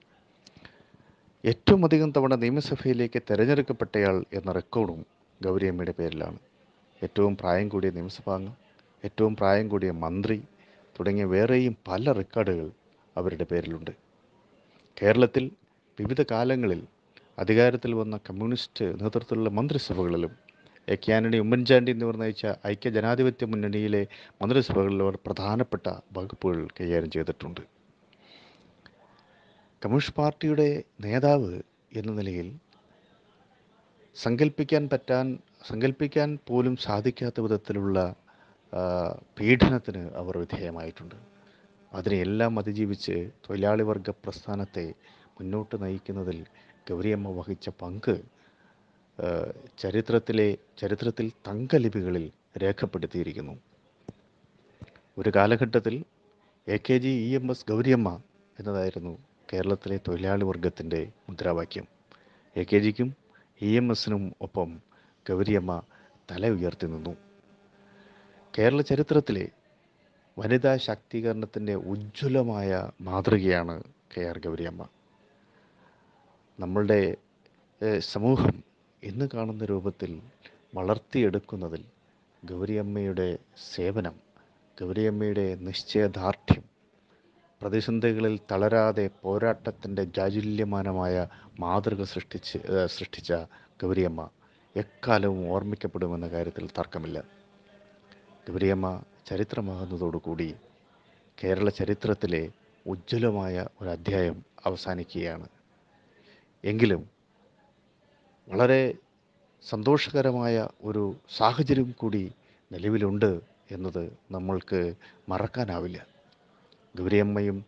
ഏറ്റവും അധികം തവണ നിയമസഭയിലേക്ക് തിരഞ്ഞെടുക്കപ്പെട്ടയാൾ എന്ന റെക്കോർഡും ഗൗരിയമ്മയുടെ പേരിലാണ് ഏറ്റവും പ്രായം കൂടിയ നിയമസഭാംഗം ഏറ്റവും പ്രായം കൂടിയ മന്ത്രി തുടങ്ങിയ വേറെയും പല റെക്കോർഡുകൾ അവരുടെ പേരിലുണ്ട് കേരളത്തിൽ വിവിധ കാലങ്ങളിൽ അധികാരത്തിൽ വന്ന കമ്മ്യൂണിസ്റ്റ് നേതൃത്വത്തിലുള്ള മന്ത്രിസഭകളിലും എ കെ ആന്റണി ഉമ്മൻചാണ്ടി എന്നിവർ നയിച്ച ഐക്യ ജനാധിപത്യ മുന്നണിയിലെ മന്ത്രിസഭകളിൽ അവർ പ്രധാനപ്പെട്ട വകുപ്പുകൾ കൈകാര്യം ചെയ്തിട്ടുണ്ട് കമ്മ്യൂണിസ്റ്റ് പാർട്ടിയുടെ നേതാവ് എന്ന നിലയിൽ സങ്കല്പിക്കാൻ പറ്റാൻ സങ്കല്പിക്കാൻ പോലും സാധിക്കാത്ത വിധത്തിലുള്ള ആ, പീഡനത്തിന് അവർ വിധേയമായിട്ടുണ്ട് അതിനെയെല്ലാം അതിജീവിച്ച് തൊഴിലാളി വർഗ പ്രസ്ഥാനത്തെ മുന്നോട്ട് നയിക്കുന്നതിൽ ഗൗരിയമ്മ വഹിച്ച പങ്ക് ആ, ചരിത്രത്തിലെ ചരിത്രത്തിൽ തങ്കലിപികളിൽ രേഖപ്പെടുത്തിയിരിക്കുന്നു ഒരു കാലഘട്ടത്തിൽ A K G E M S Gowriamma എന്നതായിരുന്നു കേരളത്തിലെ തൊഴിലാളി വർഗത്തിൻ്റെ മുദ്രാവാക്യം എ കെ ജിക്കും ഇ എം എസിനും ഒപ്പം ഗൗരിയമ്മ തല ഉയർത്തി നിന്നു കേരള ചരിത്രത്തിലെ വനിതാ ശാക്തീകരണത്തിൻ്റെ ഉജ്ജ്വലമായ മാതൃകയാണ് കെ ആർ ഗൗരിയമ്മ നമ്മളുടെ ഏഹ്, സമൂഹം ഇന്ന് കാണുന്ന രൂപത്തിൽ വളർത്തിയെടുക്കുന്നതിൽ ഗൗരിയമ്മയുടെ സേവനം ഗൗരിയമ്മയുടെ നിശ്ചയദാർഢ്യം പ്രതിസന്ധികളിൽ തളരാതെ പോരാട്ടത്തിൻ്റെ ജാജുല്യമാനമായ മാതൃക സൃഷ്ടിച്ച് ഏഹ്, സൃഷ്ടിച്ച ഗൗരിയമ്മ എക്കാലവും ഓർമ്മിക്കപ്പെടുമെന്ന കാര്യത്തിൽ തർക്കമില്ല ഗൗരിയമ്മ ചരിത്രമാകുന്നതോടുകൂടി കേരള ചരിത്രത്തിലെ ഉജ്ജ്വലമായ ഒരു അധ്യായം അവസാനിക്കുകയാണ് എങ്കിലും വളരെ സന്തോഷകരമായ ഒരു സാഹചര്യം കൂടി നിലവിലുണ്ട് എന്നത് നമ്മൾക്ക് മറക്കാനാവില്ല ഗൗരിയമ്മയും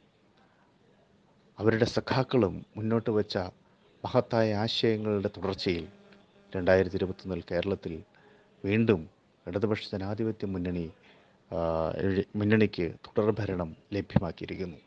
അവരുടെ സഖാക്കളും മുന്നോട്ട് വെച്ച മഹത്തായ ആശയങ്ങളുടെ തുടർച്ചയിൽ രണ്ടായിരത്തി ഇരുപത്തൊന്നിൽ കേരളത്തിൽ വീണ്ടും ഇടതുപക്ഷ ജനാധിപത്യ മുന്നണി ആ, എഴ്- മുന്നണിക്ക് തുടർഭരണം ലഭ്യമാക്കിയിരിക്കുന്നു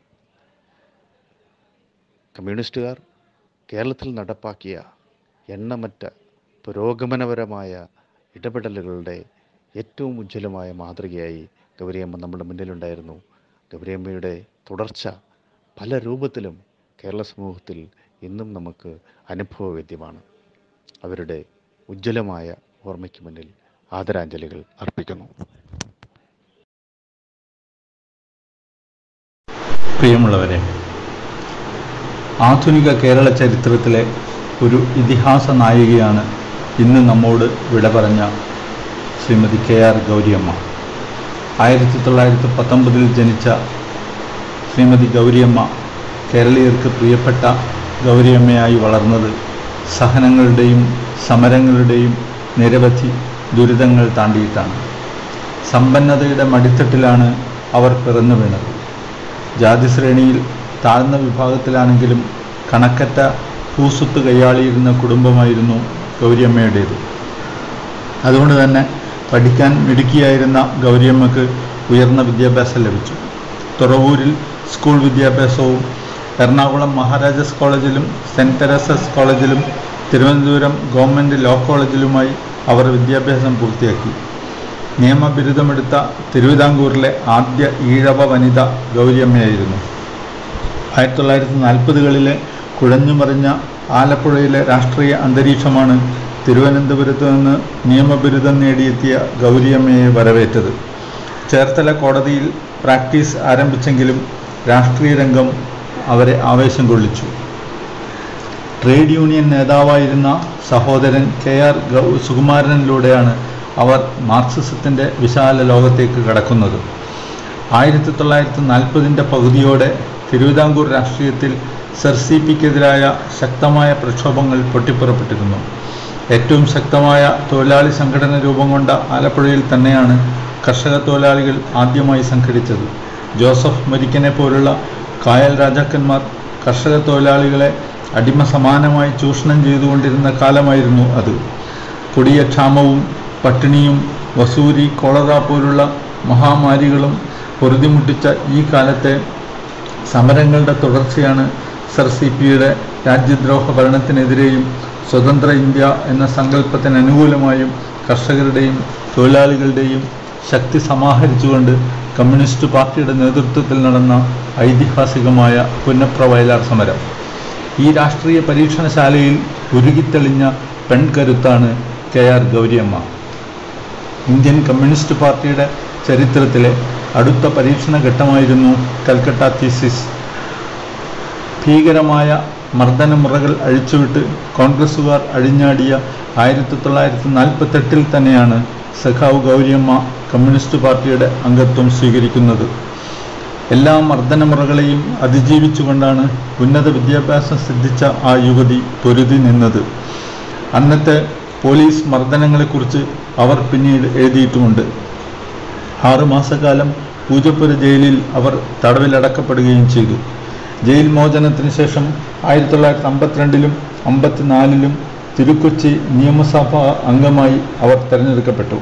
കമ്മ്യൂണിസ്റ്റുകാർ കേരളത്തിൽ നടപ്പാക്കിയ എണ്ണമറ്റ പുരോഗമനപരമായ ഇടപെടലുകളുടെ ഏറ്റവും ഉജ്ജ്വലമായ മാതൃകയായി ഗൗരിയമ്മ നമ്മുടെ മുന്നിലുണ്ടായിരുന്നു ഗൗരിയമ്മയുടെ തുടർച്ച പല രൂപത്തിലും കേരള സമൂഹത്തിൽ ഇന്നും നമുക്ക് അനുഭവവേദ്യമാണ് അവരുടെ ഉജ്ജ്വലമായ ഓർമ്മയ്ക്ക് മുന്നിൽ ആദരാഞ്ജലികൾ അർപ്പിക്കുന്നു പ്രിയമുള്ളവരെ ആധുനിക കേരള ചരിത്രത്തിലെ ഒരു ഇതിഹാസ നായികയാണ് ഇന്ന് നമ്മോട് വിട പറഞ്ഞ ശ്രീമതി കെ ആർ ഗൗരിയമ്മ ആയിരത്തി തൊള്ളായിരത്തി പത്തൊമ്പതിൽ ജനിച്ച ശ്രീമതി ഗൗരിയമ്മ കേരളീയർക്ക് പ്രിയപ്പെട്ട ഗൗരിയമ്മയായി വളർന്നത് സഹനങ്ങളുടെയും സമരങ്ങളുടെയും നിരവധി ദുരിതങ്ങൾ താണ്ടിയിട്ടാണ് സമ്പന്നതയുടെ മടിത്തട്ടിലാണ് അവർ പിറന്നു വീണത് ജാതിശ്രേണിയിൽ താഴ്ന്ന വിഭാഗത്തിലാണെങ്കിലും കണക്കറ്റ ഭൂസ്വത്ത് കൈയാളിയിരുന്ന കുടുംബമായിരുന്നു ഗൗരിയമ്മയുടേത് അതുകൊണ്ട് തന്നെ പഠിക്കാൻ മിടുക്കിയായിരുന്ന ഗൗരിയമ്മക്ക് ഉയർന്ന വിദ്യാഭ്യാസം ലഭിച്ചു തുറവൂരിൽ സ്കൂൾ വിദ്യാഭ്യാസവും എറണാകുളം മഹാരാജാസ് കോളേജിലും സെൻറ്റ് തെരേസസ് കോളേജിലും തിരുവനന്തപുരം ഗവൺമെൻറ് ലോ കോളേജിലുമായി അവർ വിദ്യാഭ്യാസം പൂർത്തിയാക്കി നിയമബിരുദമെടുത്ത തിരുവിതാംകൂറിലെ ആദ്യ ഈഴവ വനിത ഗൗരിയമ്മയായിരുന്നു ആയിരത്തി തൊള്ളായിരത്തി നാൽപ്പതുകളിലെ കുഴഞ്ഞുമറിഞ്ഞ ആലപ്പുഴയിലെ രാഷ്ട്രീയ അന്തരീക്ഷമാണ് തിരുവനന്തപുരത്ത് നിന്ന് നിയമബിരുദം നേടിയെത്തിയ ഗൗരിയമ്മയെ വരവേറ്റത് ചേർത്തല കോടതിയിൽ പ്രാക്ടീസ് ആരംഭിച്ചെങ്കിലും രാഷ്ട്രീയ രംഗം അവരെ ആവേശം കൊള്ളിച്ചു ട്രേഡ് യൂണിയൻ നേതാവായിരുന്ന സഹോദരൻ കെ ആർ ഗൗ സുകുമാരനിലൂടെയാണ് അവർ മാർക്സിസത്തിൻ്റെ വിശാല ലോകത്തേക്ക് കടക്കുന്നത് ആയിരത്തി തൊള്ളായിരത്തി നാൽപ്പതിൻ്റെ പകുതിയോടെ തിരുവിതാംകൂർ രാഷ്ട്രീയത്തിൽ സർ സി പിക്കെതിരായ ശക്തമായ പ്രക്ഷോഭങ്ങൾ പൊട്ടിപ്പുറപ്പെട്ടിരുന്നു ഏറ്റവും ശക്തമായ തൊഴിലാളി സംഘടന രൂപം കൊണ്ട ആലപ്പുഴയിൽ തന്നെയാണ് കർഷക തൊഴിലാളികൾ ആദ്യമായി സംഘടിച്ചത് ജോസഫ് മരിക്കനെ പോലുള്ള കായൽ രാജാക്കന്മാർ കർഷക തൊഴിലാളികളെ അടിമ സമാനമായി ചൂഷണം ചെയ്തുകൊണ്ടിരുന്ന കാലമായിരുന്നു അത് കൊടിയ ക്ഷാമവും പട്ടിണിയും വസൂരി കോളറ പോലുള്ള മഹാമാരികളും പൊറുതിമുട്ടിച്ച ഈ കാലത്തെ സമരങ്ങളുടെ തുടർച്ചയാണ് സർ സി പിയുടെ രാജ്യദ്രോഹ ഭരണത്തിനെതിരെയും സ്വതന്ത്ര ഇന്ത്യ എന്ന സങ്കല്പത്തിന് അനുകൂലമായും കർഷകരുടെയും തൊഴിലാളികളുടെയും ശക്തി സമാഹരിച്ചുകൊണ്ട് കമ്മ്യൂണിസ്റ്റ് പാർട്ടിയുടെ നേതൃത്വത്തിൽ നടന്ന ഐതിഹാസികമായ പുന്നപ്ര വയലാർ സമരം ഈ രാഷ്ട്രീയ പരീക്ഷണശാലയിൽ ഉരുകിത്തെളിഞ്ഞ പെൺകരുത്താണ് K R Gowriamma Indian communist പാർട്ടിയുടെ ചരിത്രത്തിലെ അടുത്ത പരീക്ഷണ ഘട്ടമായിരുന്നു കൽക്കട്ട തീസിസ് ഭീകരമായ മർദ്ദനമുറകൾ അഴിച്ചുവിട്ട് കോൺഗ്രസ്സുകാർ അഴിഞ്ഞാടിയ ആയിരത്തി തൊള്ളായിരത്തി നാൽപ്പത്തെട്ടിൽ തന്നെയാണ് സഖാവ് ഗൗരിയമ്മ കമ്മ്യൂണിസ്റ്റ് പാർട്ടിയുടെ അംഗത്വം സ്വീകരിക്കുന്നത് എല്ലാ മർദ്ദനമുറകളെയും അതിജീവിച്ചുകൊണ്ടാണ് ഉന്നത വിദ്യാഭ്യാസം സിദ്ധിച്ച ആ യുവതി പൊരുതി നിന്നത് അന്നത്തെ പോലീസ് മർദ്ദനങ്ങളെക്കുറിച്ച് അവർ പിന്നീട് എഴുതിയിട്ടുമുണ്ട് ആറുമാസക്കാലം പൂജപ്പുര ജയിലിൽ അവർ തടവിലടക്കപ്പെടുകയും ചെയ്തു ജയിൽ മോചനത്തിന് ശേഷം ആയിരത്തി തൊള്ളായിരത്തി അമ്പത്തിരണ്ടിലും അമ്പത്തിനാലിലും തിരുക്കൊച്ചി നിയമസഭാ അംഗമായി അവർ തിരഞ്ഞെടുക്കപ്പെട്ടു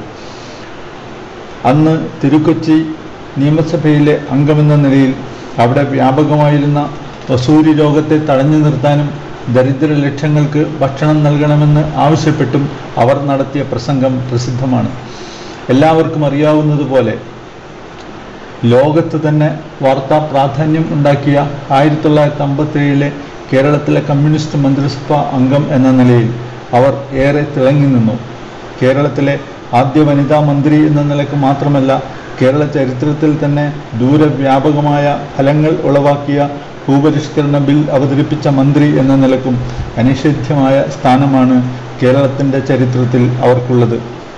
അന്ന് തിരുക്കൊച്ചി നിയമസഭയിലെ അംഗമെന്ന നിലയിൽ അവിടെ വ്യാപകമായിരുന്ന വസൂരി രോഗത്തെ തടഞ്ഞു നിർത്താനും ദരിദ്ര ലക്ഷ്യങ്ങൾക്ക് ഭക്ഷണം നൽകണമെന്ന് ആവശ്യപ്പെട്ടും അവർ നടത്തിയ പ്രസംഗം പ്രസിദ്ധമാണ് എല്ലാവർക്കും അറിയാവുന്നതുപോലെ ലോകത്ത് തന്നെ വാർത്താ പ്രാധാന്യം ഉണ്ടാക്കിയ ആയിരത്തി തൊള്ളായിരത്തി അമ്പത്തേഴിലെ കേരളത്തിലെ കമ്മ്യൂണിസ്റ്റ് മന്ത്രിസഭ അംഗം എന്ന നിലയിൽ അവർ ഏറെ തിളങ്ങി നിന്നു കേരളത്തിലെ ആദ്യ വനിതാ മന്ത്രി എന്ന നിലക്ക് മാത്രമല്ല കേരള ചരിത്രത്തിൽ തന്നെ ദൂരവ്യാപകമായ ഫലങ്ങൾ ഉളവാക്കിയ ഭൂപരിഷ്കരണ ബിൽ അവതരിപ്പിച്ച മന്ത്രി എന്ന നിലക്കും അനിഷേധ്യമായ സ്ഥാനമാണ് കേരളത്തിൻ്റെ ചരിത്രത്തിൽ അവർക്കുള്ളത്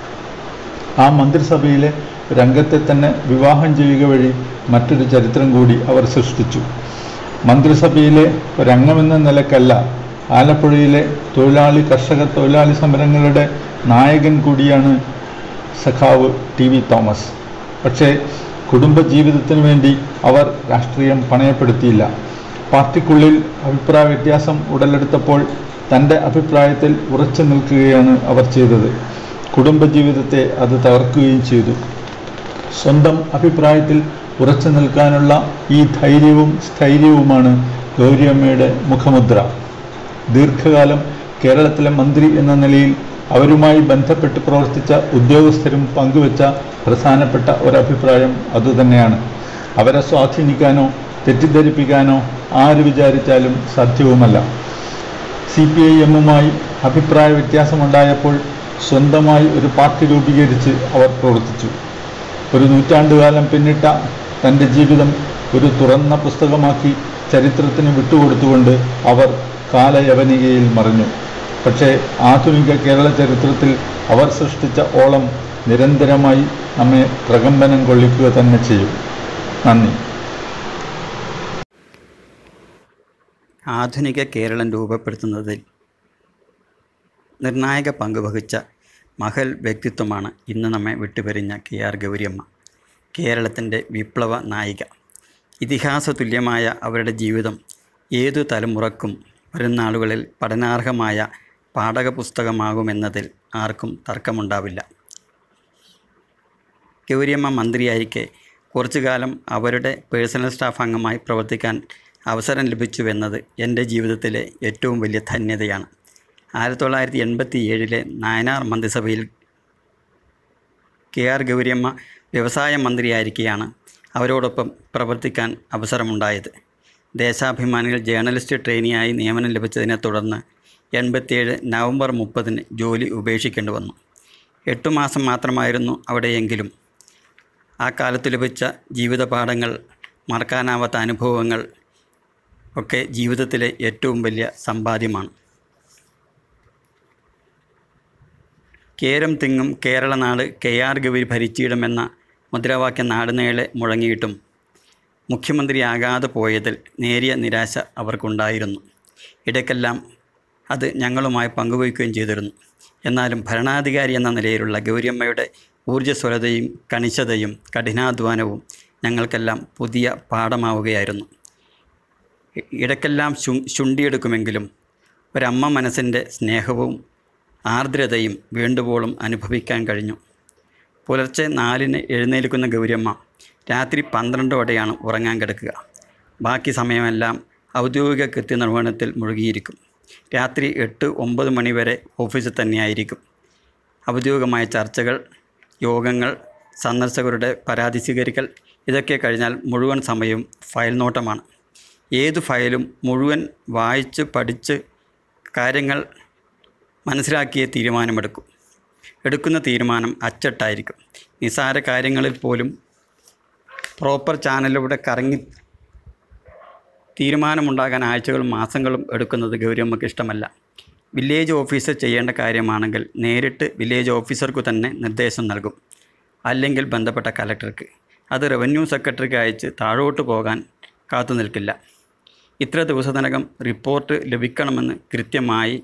ആ മന്ത്രിസഭയിലെ രംഗത്തെ തന്നെ വിവാഹം ചെയ്യുക വഴി മറ്റൊരു ചരിത്രം കൂടി അവർ സൃഷ്ടിച്ചു മന്ത്രിസഭയിലെ ഒരംഗമെന്ന നിലക്കല്ല ആലപ്പുഴയിലെ തൊഴിലാളി കർഷക തൊഴിലാളി സമരങ്ങളുടെ നായകൻ കൂടിയാണ് സഖാവ് ടി വി തോമസ് പക്ഷേ കുടുംബജീവിതത്തിനു വേണ്ടി അവർ രാഷ്ട്രീയം പണയപ്പെടുത്തിയില്ല പാർട്ടിക്കുള്ളിൽ അഭിപ്രായ വ്യത്യാസം ഉടലെടുത്തപ്പോൾ തൻ്റെ അഭിപ്രായത്തിൽ ഉറച്ചു നിൽക്കുകയാണ് അവർ ചെയ്തത് കുടുംബജീവിതത്തെ അത് തകർക്കുകയും ചെയ്തു സ്വന്തം അഭിപ്രായത്തിൽ ഉറച്ചു നിൽക്കാനുള്ള ഈ ധൈര്യവും സ്ഥൈര്യവുമാണ് ഗൗരിയമ്മയുടെ മുഖമുദ്ര ദീർഘകാലം കേരളത്തിലെ മന്ത്രി എന്ന നിലയിൽ അവരുമായി ബന്ധപ്പെട്ട് പ്രവർത്തിച്ച ഉദ്യോഗസ്ഥരും പങ്കുവച്ച പ്രധാനപ്പെട്ട ഒരഭിപ്രായം അതുതന്നെയാണ് അവരെ സ്വാധീനിക്കാനോ തെറ്റിദ്ധരിപ്പിക്കാനോ ആര് വിചാരിച്ചാലും സാധ്യവുമല്ല സി പി ഐ എമ്മുമായി അഭിപ്രായ വ്യത്യാസമുണ്ടായപ്പോൾ സ്വന്തമായി ഒരു പാർട്ടി രൂപീകരിച്ച് അവർ പ്രവർത്തിച്ചു ഒരു നൂറ്റാണ്ടുകാലം പിന്നിട്ട തൻ്റെ ജീവിതം ഒരു തുറന്ന പുസ്തകമാക്കി ചരിത്രത്തിന് വിട്ടുകൊടുത്തുകൊണ്ട് അവർ കാലയവനികയിൽ മറിഞ്ഞു പക്ഷേ ആധുനിക കേരള ചരിത്രത്തിൽ അവർ സൃഷ്ടിച്ച ഓളം നിരന്തരമായി നമ്മെ പ്രകമ്പനം കൊള്ളിക്കുക തന്നെ ചെയ്യും നന്ദി ആധുനിക കേരളം രൂപപ്പെടുത്തുന്നതിൽ നിർണായക പങ്ക് വഹിച്ച മഹൽ വ്യക്തിത്വമാണ് ഇന്ന് നമ്മെ വിട്ടുപിരിഞ്ഞ കെ ആർ ഗൗരിയമ്മ കേരളത്തിൻ്റെ വിപ്ലവ നായിക ഇതിഹാസ തുല്യമായ അവരുടെ ജീവിതം ഏതു തലമുറക്കും വരും നാളുകളിൽ പഠനാർഹമായ പാഠകപുസ്തകമാകുമെന്നതിൽ ആർക്കും തർക്കമുണ്ടാവില്ല ഗൗരിയമ്മ മന്ത്രിയായിരിക്കെ കുറച്ചു കാലം അവരുടെ പേഴ്സണൽ സ്റ്റാഫ് അംഗമായി പ്രവർത്തിക്കാൻ അവസരം ലഭിച്ചുവെന്നത് എൻ്റെ ജീവിതത്തിലെ ഏറ്റവും വലിയ ധന്യതയാണ് ആയിരത്തി തൊള്ളായിരത്തി എൺപത്തി ഏഴിലെ നായനാർ മന്ത്രിസഭയിൽ കെ ആർ ഗൗരിയമ്മ വ്യവസായ മന്ത്രിയായിരിക്കെയാണ് അവരോടൊപ്പം പ്രവർത്തിക്കാൻ അവസരമുണ്ടായത് ദേശാഭിമാനിയിൽ ജേർണലിസ്റ്റ് ട്രെയിനിയായി നിയമനം ലഭിച്ചതിനെ തുടർന്ന് എൺപത്തിയേഴ് നവംബർ മുപ്പതിന് ജോലി ഉപേക്ഷിക്കേണ്ടി വന്നു എട്ടു മാസം മാത്രമായിരുന്നു അവിടെയെങ്കിലും ആ കാലത്ത് ലഭിച്ച ജീവിത പാഠങ്ങൾ മറക്കാനാവാത്ത അനുഭവങ്ങൾ ഒക്കെ ജീവിതത്തിലെ ഏറ്റവും വലിയ സമ്പാദ്യമാണ് കേരം തിങ്ങും കേരളനാട് കെ ആർ ഗൗരി ഭരിച്ചിടുമെന്ന മുദ്രാവാക്യം നാടുനീളെ മുഴങ്ങിയിട്ടും മുഖ്യമന്ത്രിയാകാതെ പോയതിൽ നേരിയ നിരാശ അവർക്കുണ്ടായിരുന്നു ഇടയ്ക്കെല്ലാം അത് ഞങ്ങളുമായി പങ്കുവയ്ക്കുകയും ചെയ്തിരുന്നു എന്നാലും ഭരണാധികാരി എന്ന നിലയിലുള്ള ഗൗരിയമ്മയുടെ ഊർജ്ജസ്വലതയും കണിശതയും കഠിനാധ്വാനവും ഞങ്ങൾക്കെല്ലാം പുതിയ പാഠമാവുകയായിരുന്നു ഇ- ഇടയ്ക്കെല്ലാം ശു ശുണ്ടിയെടുക്കുമെങ്കിലും ഒരമ്മ മനസ്സിൻ്റെ സ്നേഹവും ആർദ്രതയും വേണ്ടുവോളം അനുഭവിക്കാൻ കഴിഞ്ഞു പുലർച്ചെ നാലിന് എഴുന്നേൽക്കുന്ന ഗൗരിയമ്മ രാത്രി പന്ത്രണ്ടോടെയാണ് ഉറങ്ങാൻ കിടക്കുക ബാക്കി സമയമെല്ലാം ഔദ്യോഗിക കൃത്യനിർവഹണത്തിൽ മുഴുകിയിരിക്കും രാത്രി എട്ട് ഒമ്പത് മണി വരെ ഓഫീസിൽ തന്നെയായിരിക്കും ഔദ്യോഗികമായ ചർച്ചകൾ യോഗങ്ങൾ സന്ദർശകരുടെ പരാതി സ്വീകരിക്കൽ ഇതൊക്കെ കഴിഞ്ഞാൽ മുഴുവൻ സമയവും ഫയൽ നോട്ടമാണ് ഏത് ഫയലും മുഴുവൻ വായിച്ച് പഠിച്ച് കാര്യങ്ങൾ മനസ്സിലാക്കിയേ തീരുമാനമെടുക്കും എടുക്കുന്ന തീരുമാനം അച്ചട്ടായിരിക്കും നിസ്സാര കാര്യങ്ങളിൽ പോലും പ്രോപ്പർ ചാനലിലൂടെ കറങ്ങി തീരുമാനമുണ്ടാകാൻ ആഴ്ചകളും മാസങ്ങളും എടുക്കുന്നത് ഗൗരിയമ്മക്ക് ഇഷ്ടമല്ല വില്ലേജ് ഓഫീസർ ചെയ്യേണ്ട കാര്യമാണെങ്കിൽ നേരിട്ട് വില്ലേജ് ഓഫീസർക്ക് തന്നെ നിർദ്ദേശം നൽകും അല്ലെങ്കിൽ ബന്ധപ്പെട്ട കലക്ടർക്ക് അത് റവന്യൂ സെക്രട്ടറിക്ക് അയച്ച് താഴോട്ട് പോകാൻ കാത്തു നിൽക്കില്ല ഇത്ര ദിവസത്തിനകം റിപ്പോർട്ട് ലഭിക്കണമെന്ന് കൃത്യമായി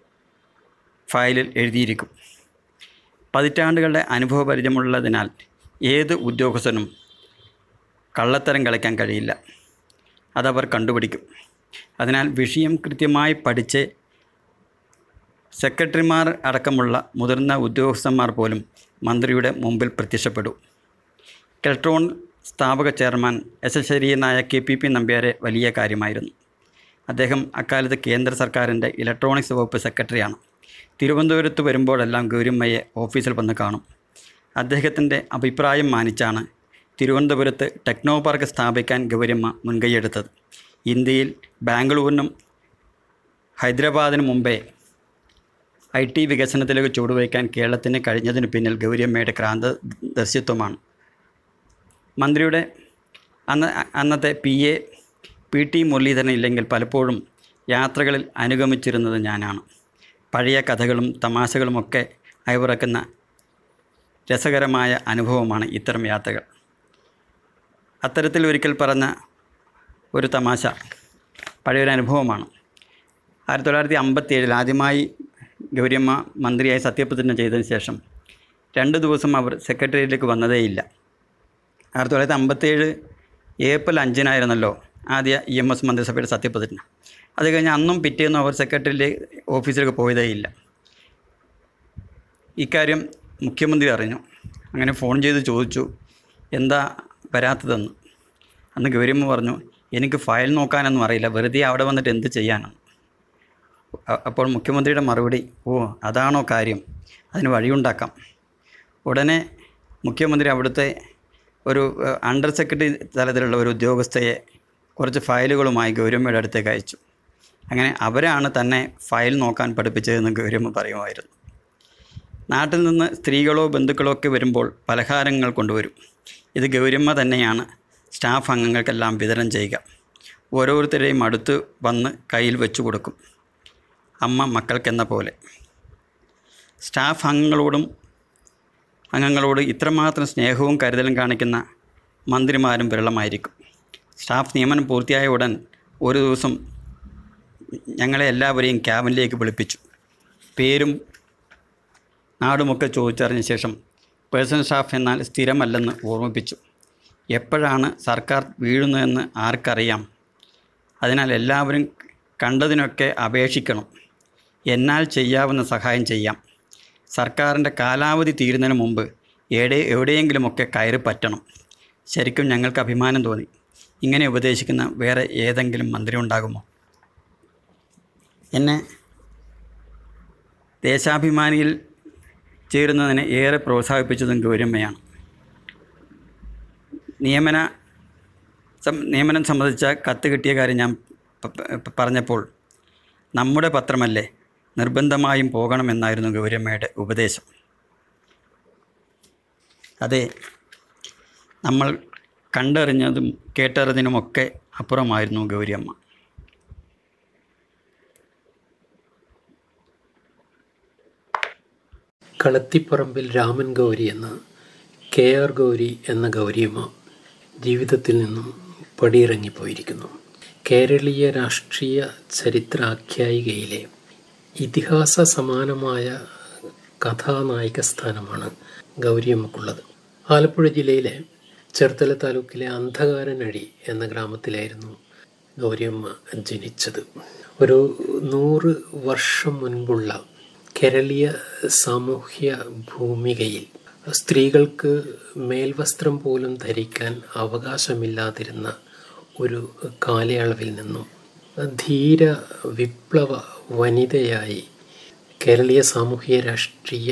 ഫയലിൽ എഴുതിയിരിക്കും പതിറ്റാണ്ടുകളുടെ അനുഭവപരിചയമുള്ളതിനാൽ ഏത് ഉദ്യോഗസ്ഥനും കള്ളത്തരം കളിക്കാൻ കഴിയില്ല അതവർ കണ്ടുപിടിക്കും അതിനാൽ വിഷയം കൃത്യമായി പഠിച്ച് സെക്രട്ടറിമാർ അടക്കമുള്ള മുതിർന്ന ഉദ്യോഗസ്ഥന്മാർ പോലും മന്ത്രിയുടെ മുമ്പിൽ പ്രത്യക്ഷപ്പെടൂ കെൽട്രോൺ സ്ഥാപക ചെയർമാൻ എസ് എൽ ശരീരനായ കെ പി പി നമ്പ്യാരെ വലിയ കാര്യമായിരുന്നു അദ്ദേഹം അക്കാലത്ത് കേന്ദ്ര സർക്കാരിൻ്റെ ഇലക്ട്രോണിക്സ് വകുപ്പ് സെക്രട്ടറിയാണ് തിരുവനന്തപുരത്ത് വരുമ്പോഴെല്ലാം ഗൗരിയമ്മയെ ഓഫീസിൽ വന്ന് കാണും അദ്ദേഹത്തിൻ്റെ അഭിപ്രായം മാനിച്ചാണ് തിരുവനന്തപുരത്ത് ടെക്നോ പാർക്ക് സ്ഥാപിക്കാൻ ഗൗരിയമ്മ മുൻകൈയെടുത്തത് ഇന്ത്യയിൽ ബാംഗ്ലൂരിനും ഹൈദരാബാദിനും മുമ്പേ ഐ ടി വികസനത്തിലേക്ക് ചുവടുവയ്ക്കാൻ കേരളത്തിന് കഴിഞ്ഞതിന് പിന്നിൽ ഗൗരിയമ്മയുടെ ക്രാന്തദർശിത്വമാണ് മന്ത്രിയുടെ അന്ന് അന്നത്തെ P A P T Muraleedharan ഇല്ലെങ്കിൽ പലപ്പോഴും യാത്രകളിൽ അനുഗമിച്ചിരുന്നത് ഞാനാണ് പഴയ കഥകളും തമാശകളുമൊക്കെ അയവിറക്കുന്ന രസകരമായ അനുഭവമാണ് ഇത്തരം യാത്രകൾ അത്തരത്തിൽ ഒരിക്കൽ പറഞ്ഞ ഒരു തമാശ പഴയൊരു അനുഭവമാണ് ആയിരത്തി തൊള്ളായിരത്തി അമ്പത്തി ഏഴിൽ ആദ്യമായി ഗൗരിയമ്മ മന്ത്രിയായി സത്യപ്രതിജ്ഞ ചെയ്തതിന് ശേഷം രണ്ട് ദിവസം അവർ സെക്രട്ടേറിയറ്റിലേക്ക് വന്നതേയില്ല ആയിരത്തി തൊള്ളായിരത്തി അമ്പത്തേഴ് ഏപ്രിൽ അഞ്ചിനായിരുന്നല്ലോ ആദ്യ ഇ എം എസ് മന്ത്രിസഭയുടെ സത്യപ്രതിജ്ഞ അത് കഴിഞ്ഞ് അന്നും പിറ്റേന്നും അവർ സെക്രട്ടറിയിലെ ഓഫീസിലേക്ക് പോയതേയില്ല ഇക്കാര്യം മുഖ്യമന്ത്രി അറിഞ്ഞു അങ്ങനെ ഫോൺ ചെയ്ത് ചോദിച്ചു എന്താ വരാത്തതെന്ന് അന്ന് ഗൗരിയമ്മ പറഞ്ഞു എനിക്ക് ഫയൽ നോക്കാനൊന്നും അറിയില്ല വെറുതെ അവിടെ വന്നിട്ട് എന്ത് ചെയ്യാനാണ് അ- അപ്പോൾ മുഖ്യമന്ത്രിയുടെ മറുപടി ഓ അതാണോ കാര്യം അതിന് വഴിയുണ്ടാക്കാം ഉടനെ മുഖ്യമന്ത്രി അവിടുത്തെ ഒരു ഏഹ്, അണ്ടർ സെക്രട്ടറി തലത്തിലുള്ള ഒരു ഉദ്യോഗസ്ഥയെ കുറച്ച് ഫയലുകളുമായി ഗൗരമ്മയുടെ അടുത്തേക്ക് അയച്ചു അങ്ങനെ അവരാണ് തന്നെ ഫയൽ നോക്കാൻ പഠിപ്പിച്ചതെന്ന് ഗൗരമ്മ പറയുമായിരുന്നു നാട്ടിൽ നിന്ന് സ്ത്രീകളോ ബന്ധുക്കളോ ഒക്കെ വരുമ്പോൾ പലഹാരങ്ങൾ കൊണ്ടുവരും ഇത് ഗൗരമ്മ തന്നെയാണ് സ്റ്റാഫ് അംഗങ്ങൾക്കെല്ലാം വിതരണം ചെയ്യുക ഓരോരുത്തരെയും അടുത്ത് വന്ന് കയ്യിൽ വെച്ചു കൊടുക്കും അമ്മ മക്കൾക്കെന്ന പോലെ സ്റ്റാഫ് അംഗങ്ങളോടും അംഗങ്ങളോട് ഇത്രമാത്രം സ്നേഹവും കരുതലും കാണിക്കുന്ന മന്ത്രിമാരും വിരളമായിരിക്കും സ്റ്റാഫ് നിയമനം പൂർത്തിയായ ഉടൻ ഒരു ദിവസം ഞങ്ങളെ എല്ലാവരെയും ക്യാബിനിലേക്ക് വിളിപ്പിച്ചു പേരും നാടുമൊക്കെ ചോദിച്ചറിഞ്ഞ ശേഷം പേഴ്സണൽ സ്റ്റാഫ് എന്നാൽ സ്ഥിരമല്ലെന്ന് ഓർമ്മിപ്പിച്ചു എപ്പോഴാണ് സർക്കാർ വീഴുന്നതെന്ന് ആർക്കറിയാം അതിനാൽ എല്ലാവരും കണ്ടതിനൊക്കെ അപേക്ഷിക്കണം എന്നാൽ ചെയ്യാവുന്ന സഹായം ചെയ്യാം സർക്കാരിൻ്റെ കാലാവധി തീരുന്നതിന് മുമ്പ് എവിടെ എവിടെയെങ്കിലുമൊക്കെ കയറി പറ്റണം ശരിക്കും ഞങ്ങൾക്ക് അഭിമാനം തോന്നി ഇങ്ങനെ ഉപദേശിക്കുന്ന വേറെ ഏതെങ്കിലും മന്ത്രി ഉണ്ടാകുമോ എന്നെ ദേശാഭിമാനിയിൽ ചേരുന്നതിന് ഏറെ പ്രോത്സാഹിപ്പിച്ചതും ഗൗരമ്മയാണ് നിയമന സം- നിയമനം സംബന്ധിച്ച കത്ത് കിട്ടിയ കാര്യം ഞാൻ പ- പ- പറഞ്ഞപ്പോൾ നമ്മുടെ പത്രമല്ലേ നിർബന്ധമായും പോകണമെന്നായിരുന്നു ഗൗരമ്മയുടെ ഉപദേശം അതെ നമ്മൾ കണ്ടറിഞ്ഞതും കേട്ടറിഞ്ഞതിനുമൊക്കെ അപ്പുറമായിരുന്നു ഗൗരിയമ്മ കളത്തിപ്പറമ്പിൽ രാമൻ ഗൗരി എന്ന കെ ആർ ഗൗരി എന്ന ഗൗരിയമ്മ ജീവിതത്തിൽ നിന്നും പടിയിറങ്ങിപ്പോയിരിക്കുന്നു കേരളീയ രാഷ്ട്രീയ ചരിത്രാഖ്യായികയിലെ ഇതിഹാസ സമാനമായ കഥാനായിക സ്ഥാനമാണ് ഗൗരിയമ്മക്കുള്ളത് ആലപ്പുഴ ജില്ലയിലെ ചേർത്തല താലൂക്കിലെ അന്ധകാരനഴി എന്ന ഗ്രാമത്തിലായിരുന്നു ഗൗരിയമ്മ ജനിച്ചത് ഒരു നൂറ് വർഷം മുൻപുള്ള കേരളീയ സാമൂഹ്യ ഭൂമികയിൽ സ്ത്രീകൾക്ക് മേൽവസ്ത്രം പോലും ധരിക്കാൻ അവകാശമില്ലാതിരുന്ന ഒരു കാലയളവിൽ നിന്നും ധീര വിപ്ലവ വനിതയായി കേരളീയ സാമൂഹ്യ രാഷ്ട്രീയ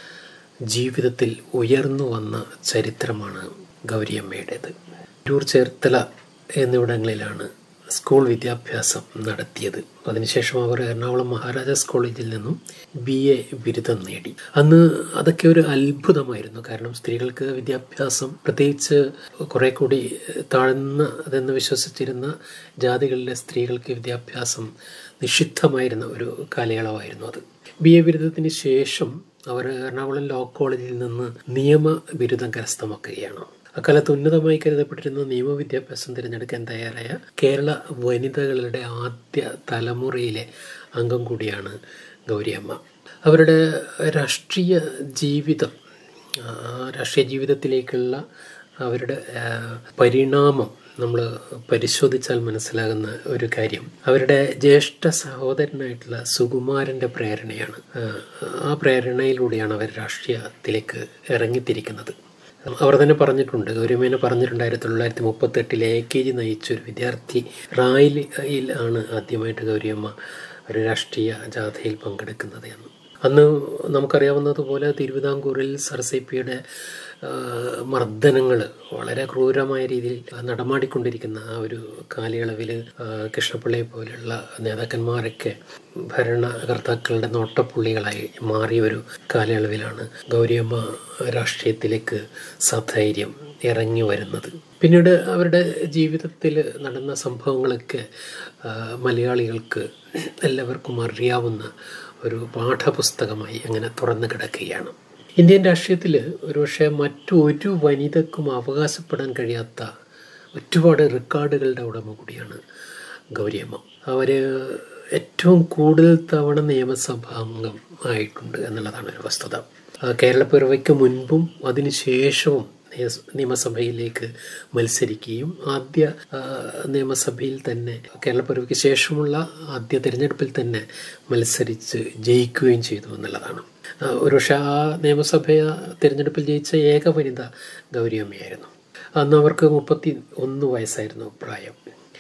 ജീവിതത്തിൽ ഉയർന്നു വന്ന ചരിത്രമാണ് ഗൗരിയമ്മയുടേത് ടൂർ ചേർത്തല എന്നിവിടങ്ങളിലാണ് സ്കൂൾ വിദ്യാഭ്യാസം നടത്തിയത് അതിനുശേഷം അവർ എറണാകുളം മഹാരാജാസ് കോളേജിൽ നിന്നും ബി എ ബിരുദം നേടി അന്ന് അതൊക്കെ ഒരു അത്ഭുതമായിരുന്നു കാരണം സ്ത്രീകൾക്ക് വിദ്യാഭ്യാസം പ്രത്യേകിച്ച് കുറെ കൂടി താഴ്ന്നതെന്ന് വിശ്വസിച്ചിരുന്ന ജാതികളിലെ സ്ത്രീകൾക്ക് വിദ്യാഭ്യാസം നിഷിദ്ധമായിരുന്ന ഒരു കാലയളവായിരുന്നു അത് ബി എ ബിരുദത്തിന് ശേഷം അവർ എറണാകുളം ലോ കോളേജിൽ നിന്ന് നിയമ ബിരുദം കരസ്ഥമാക്കുകയാണ് അക്കാലത്ത് ഉന്നതമായി കരുതപ്പെട്ടിരുന്ന നിയമവിദ്യാഭ്യാസം തിരഞ്ഞെടുക്കാൻ തയ്യാറായ കേരള വനിതകളുടെ ആദ്യ തലമുറയിലെ അംഗം കൂടിയാണ് ഗൗരിയമ്മ അവരുടെ രാഷ്ട്രീയ ജീവിതം ആ രാഷ്ട്രീയ ജീവിതത്തിലേക്കുള്ള അവരുടെ ആ, പരിണാമം നമ്മൾ പരിശോധിച്ചാൽ മനസ്സിലാകുന്ന ഒരു കാര്യം അവരുടെ ജ്യേഷ്ഠ സഹോദരനായിട്ടുള്ള സുകുമാരൻ്റെ പ്രേരണയാണ് ആ, ആ പ്രേരണയിലൂടെയാണ് അവർ രാഷ്ട്രീയത്തിലേക്ക് ഇറങ്ങിത്തിരിക്കുന്നത് അവർ തന്നെ പറഞ്ഞിട്ടുണ്ട് ഗൗരിമേനെ പറഞ്ഞിട്ടുണ്ട് ആയിരത്തി തൊള്ളായിരത്തി മുപ്പത്തി എട്ടിൽ എ കെ ജി നയിച്ച ഒരു വിദ്യാർത്ഥി റായിൽ ആണ് ആദ്യമായിട്ട് ഗൗരിയമ്മ ഒരു രാഷ്ട്രീയ ജാഥയിൽ പങ്കെടുക്കുന്നത് എന്ന് അന്ന് നമുക്കറിയാവുന്നതുപോലെ തിരുവിതാംകൂറിൽ സർസേപ്പിയുടെ മർദ്ദനങ്ങൾ വളരെ ക്രൂരമായ രീതിയിൽ നടമാടിക്കൊണ്ടിരിക്കുന്ന ആ ഒരു കാലയളവിൽ കൃഷ്ണപിള്ളയെ പോലെയുള്ള നേതാക്കന്മാരൊക്കെ ഭരണകർത്താക്കളുടെ നോട്ടപ്പുള്ളികളായി മാറിയ ഒരു കാലയളവിലാണ് ഗൗരിയമ്മ രാഷ്ട്രീയത്തിലേക്ക് സധൈര്യം ഇറങ്ങി വരുന്നത് പിന്നീട് അവരുടെ ജീവിതത്തിൽ നടന്ന സംഭവങ്ങളൊക്കെ ആ, മലയാളികൾക്ക് എല്ലാവർക്കും അറിയാവുന്ന ഒരു പാഠപുസ്തകമായി അങ്ങനെ തുറന്നു കിടക്കുകയാണ് ഇന്ത്യൻ രാഷ്ട്രീയത്തിൽ ഒരുപക്ഷെ മറ്റൊരു വനിതക്കും അവകാശപ്പെടാൻ കഴിയാത്ത ഒരുപാട് റെക്കോർഡുകളുടെ ഉടമ കൂടിയാണ് ഗൗരിയമ്മ അവർ ഏറ്റവും കൂടുതൽ തവണ നിയമസഭാ അംഗം ആയിട്ടുണ്ട് എന്നുള്ളതാണ് ഒരു വസ്തുത ആ, കേരളപ്പിറവയ്ക്ക് മുൻപും അതിനുശേഷവും നിയ- നിയമസഭയിലേക്ക് മത്സരിക്കുകയും ആദ്യ ആ, നിയമസഭയിൽ തന്നെ കേരളപ്പിറവിക്ക് ശേഷമുള്ള ആദ്യ തിരഞ്ഞെടുപ്പിൽ തന്നെ മത്സരിച്ച് ജയിക്കുകയും ചെയ്തു എന്നുള്ളതാണ് ആ, ഒരുപക്ഷെ ആ നിയമസഭ തിരഞ്ഞെടുപ്പിൽ ജയിച്ച ഏക വനിത ഗൗരിയമ്മയായിരുന്നു അന്ന് അവർക്ക് മുപ്പത്തി ഒന്ന് വയസ്സായിരുന്നു പ്രായം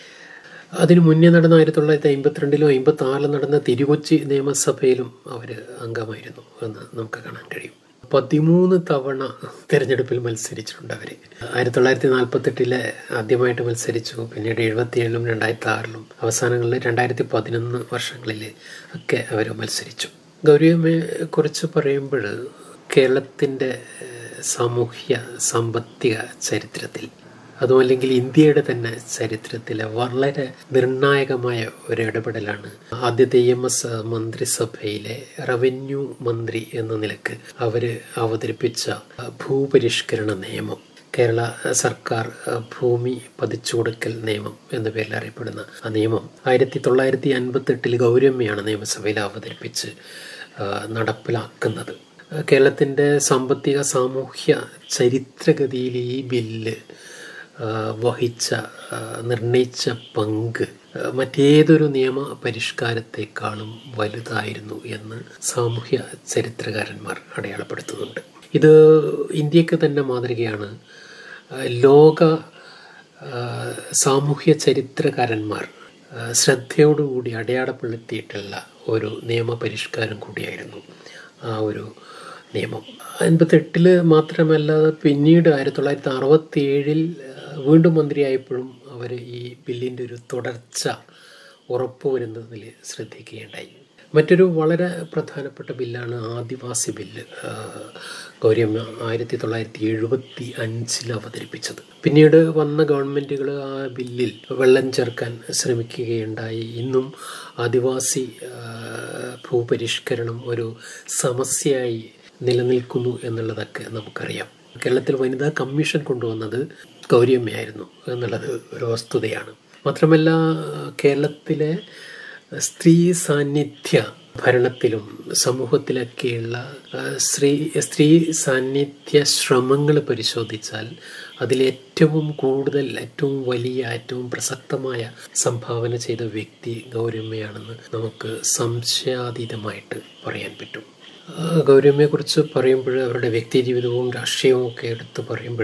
അതിനു മുന്നേ നടന്ന ആയിരത്തി തൊള്ളായിരത്തി അമ്പത്തിരണ്ടിലും അമ്പത്തി ആറിലും നടന്ന തിരുകൊച്ചി നിയമസഭയിലും അവർ അംഗമായിരുന്നു എന്ന് നമുക്ക് കാണാൻ കഴിയും പതിമൂന്ന് തവണ തിരഞ്ഞെടുപ്പിൽ മത്സരിച്ചിട്ടുണ്ട് അവർ ആയിരത്തി തൊള്ളായിരത്തി നാൽപ്പത്തെട്ടിലെ ആദ്യമായിട്ട് മത്സരിച്ചു പിന്നീട് എഴുപത്തിയേഴിലും രണ്ടായിരത്തി ആറിലും അവസാനങ്ങളിൽ രണ്ടായിരത്തി പതിനൊന്ന് വർഷങ്ങളിൽ ഒക്കെ അവർ മത്സരിച്ചു ഗൗരിയമ്മയെ കുറിച്ച് പറയുമ്പോൾ കേരളത്തിൻ്റെ ഏഹ്, സാമൂഹ്യ സാമ്പത്തിക ചരിത്രത്തിൽ അതുമല്ലെങ്കിൽ ഇന്ത്യയുടെ തന്നെ ചരിത്രത്തിലെ വളരെ നിർണായകമായ ഒരു ഇടപെടലാണ് ആദ്യത്തെ ഇ എം എസ് മന്ത്രിസഭയിലെ റവന്യൂ മന്ത്രി എന്ന നിലക്ക് അവർ അവതരിപ്പിച്ച ഭൂപരിഷ്കരണ നിയമം കേരള സർക്കാർ അഹ്, ഭൂമി പതിച്ചു കൊടുക്കൽ നിയമം എന്ന പേരിൽ അറിയപ്പെടുന്ന ആ നിയമം ആയിരത്തി തൊള്ളായിരത്തി അൻപത്തി എട്ടിൽ ഗൗരമ്മയാണ് നിയമസഭയിൽ അവതരിപ്പിച്ച് അഹ്, നടപ്പിലാക്കുന്നത് കേരളത്തിൻ്റെ സാമ്പത്തിക സാമൂഹ്യ ചരിത്രഗതിയിൽ ഈ ബില്ല് ആ, വഹിച്ച ആ, നിർണയിച്ച പങ്ക് ആ, മറ്റേതൊരു നിയമ പരിഷ്കാരത്തെക്കാളും വലുതായിരുന്നു എന്ന് സാമൂഹ്യ ചരിത്രകാരന്മാർ അടയാളപ്പെടുത്തുന്നുണ്ട് ഇത് ഇന്ത്യക്ക് തന്നെ മാതൃകയാണ് ആ, ലോക ആ, സാമൂഹ്യ ചരിത്രകാരന്മാർ ആ, ശ്രദ്ധയോടുകൂടി അടയാളപ്പെടുത്തിയിട്ടുള്ള ഒരു നിയമപരിഷ്കാരം കൂടിയായിരുന്നു ആ ഒരു നിയമം അൻപത്തെട്ടില് മാത്രമല്ല പിന്നീട് ആയിരത്തി തൊള്ളായിരത്തി അറുപത്തി ഏഴിൽ വീണ്ടും മന്ത്രിയായപ്പോഴും അവർ അവർ ഈ ബില്ലിൻ്റെ ഒരു തുടർച്ച ഉറപ്പുവരുന്നതിൽ ശ്രദ്ധിക്കുകയുണ്ടായി മറ്റൊരു വളരെ പ്രധാനപ്പെട്ട ബില്ലാണ് ആദിവാസി ബില്ല് ആ, ഗൗരിയമ്മ ആയിരത്തി തൊള്ളായിരത്തി എഴുപത്തി അഞ്ചിൽ അവതരിപ്പിച്ചത് പിന്നീട് വന്ന ഗവൺമെൻറ്റുകൾ ആ ബില്ലിൽ വെള്ളം ചേർക്കാൻ ശ്രമിക്കുകയുണ്ടായി ഇന്നും ആദിവാസി ആ, ഭൂപരിഷ്കരണം ഒരു സമസ്യയായി നിലനിൽക്കുന്നു എന്നുള്ളതൊക്കെ നമുക്കറിയാം കേരളത്തിൽ വനിതാ കമ്മീഷൻ കൊണ്ടുവന്നത് ഗൗരിയമ്മയായിരുന്നു എന്നുള്ളത് ഒരു വസ്തുതയാണ് മാത്രമല്ല കേരളത്തിലെ സ്ത്രീ സാന്നിധ്യ ഭരണത്തിലും സമൂഹത്തിലൊക്കെയുള്ള ആ, സ്ത്രീ സ്ത്രീ സാന്നിധ്യ ശ്രമങ്ങൾ പരിശോധിച്ചാൽ അതിലേറ്റവും കൂടുതൽ ഏറ്റവും വലിയ ഏറ്റവും പ്രസക്തമായ സംഭാവന ചെയ്ത വ്യക്തി ഗൗരമ്മയാണെന്ന് നമുക്ക് സംശയാതീതമായിട്ട് പറയാൻ പറ്റും ആ, ഗൗരമ്മയെക്കുറിച്ച് പറയുമ്പോൾ അവരുടെ വ്യക്തി ജീവിതവും രാഷ്ട്രീയവും ഒക്കെ എടുത്ത് പറയുമ്പോൾ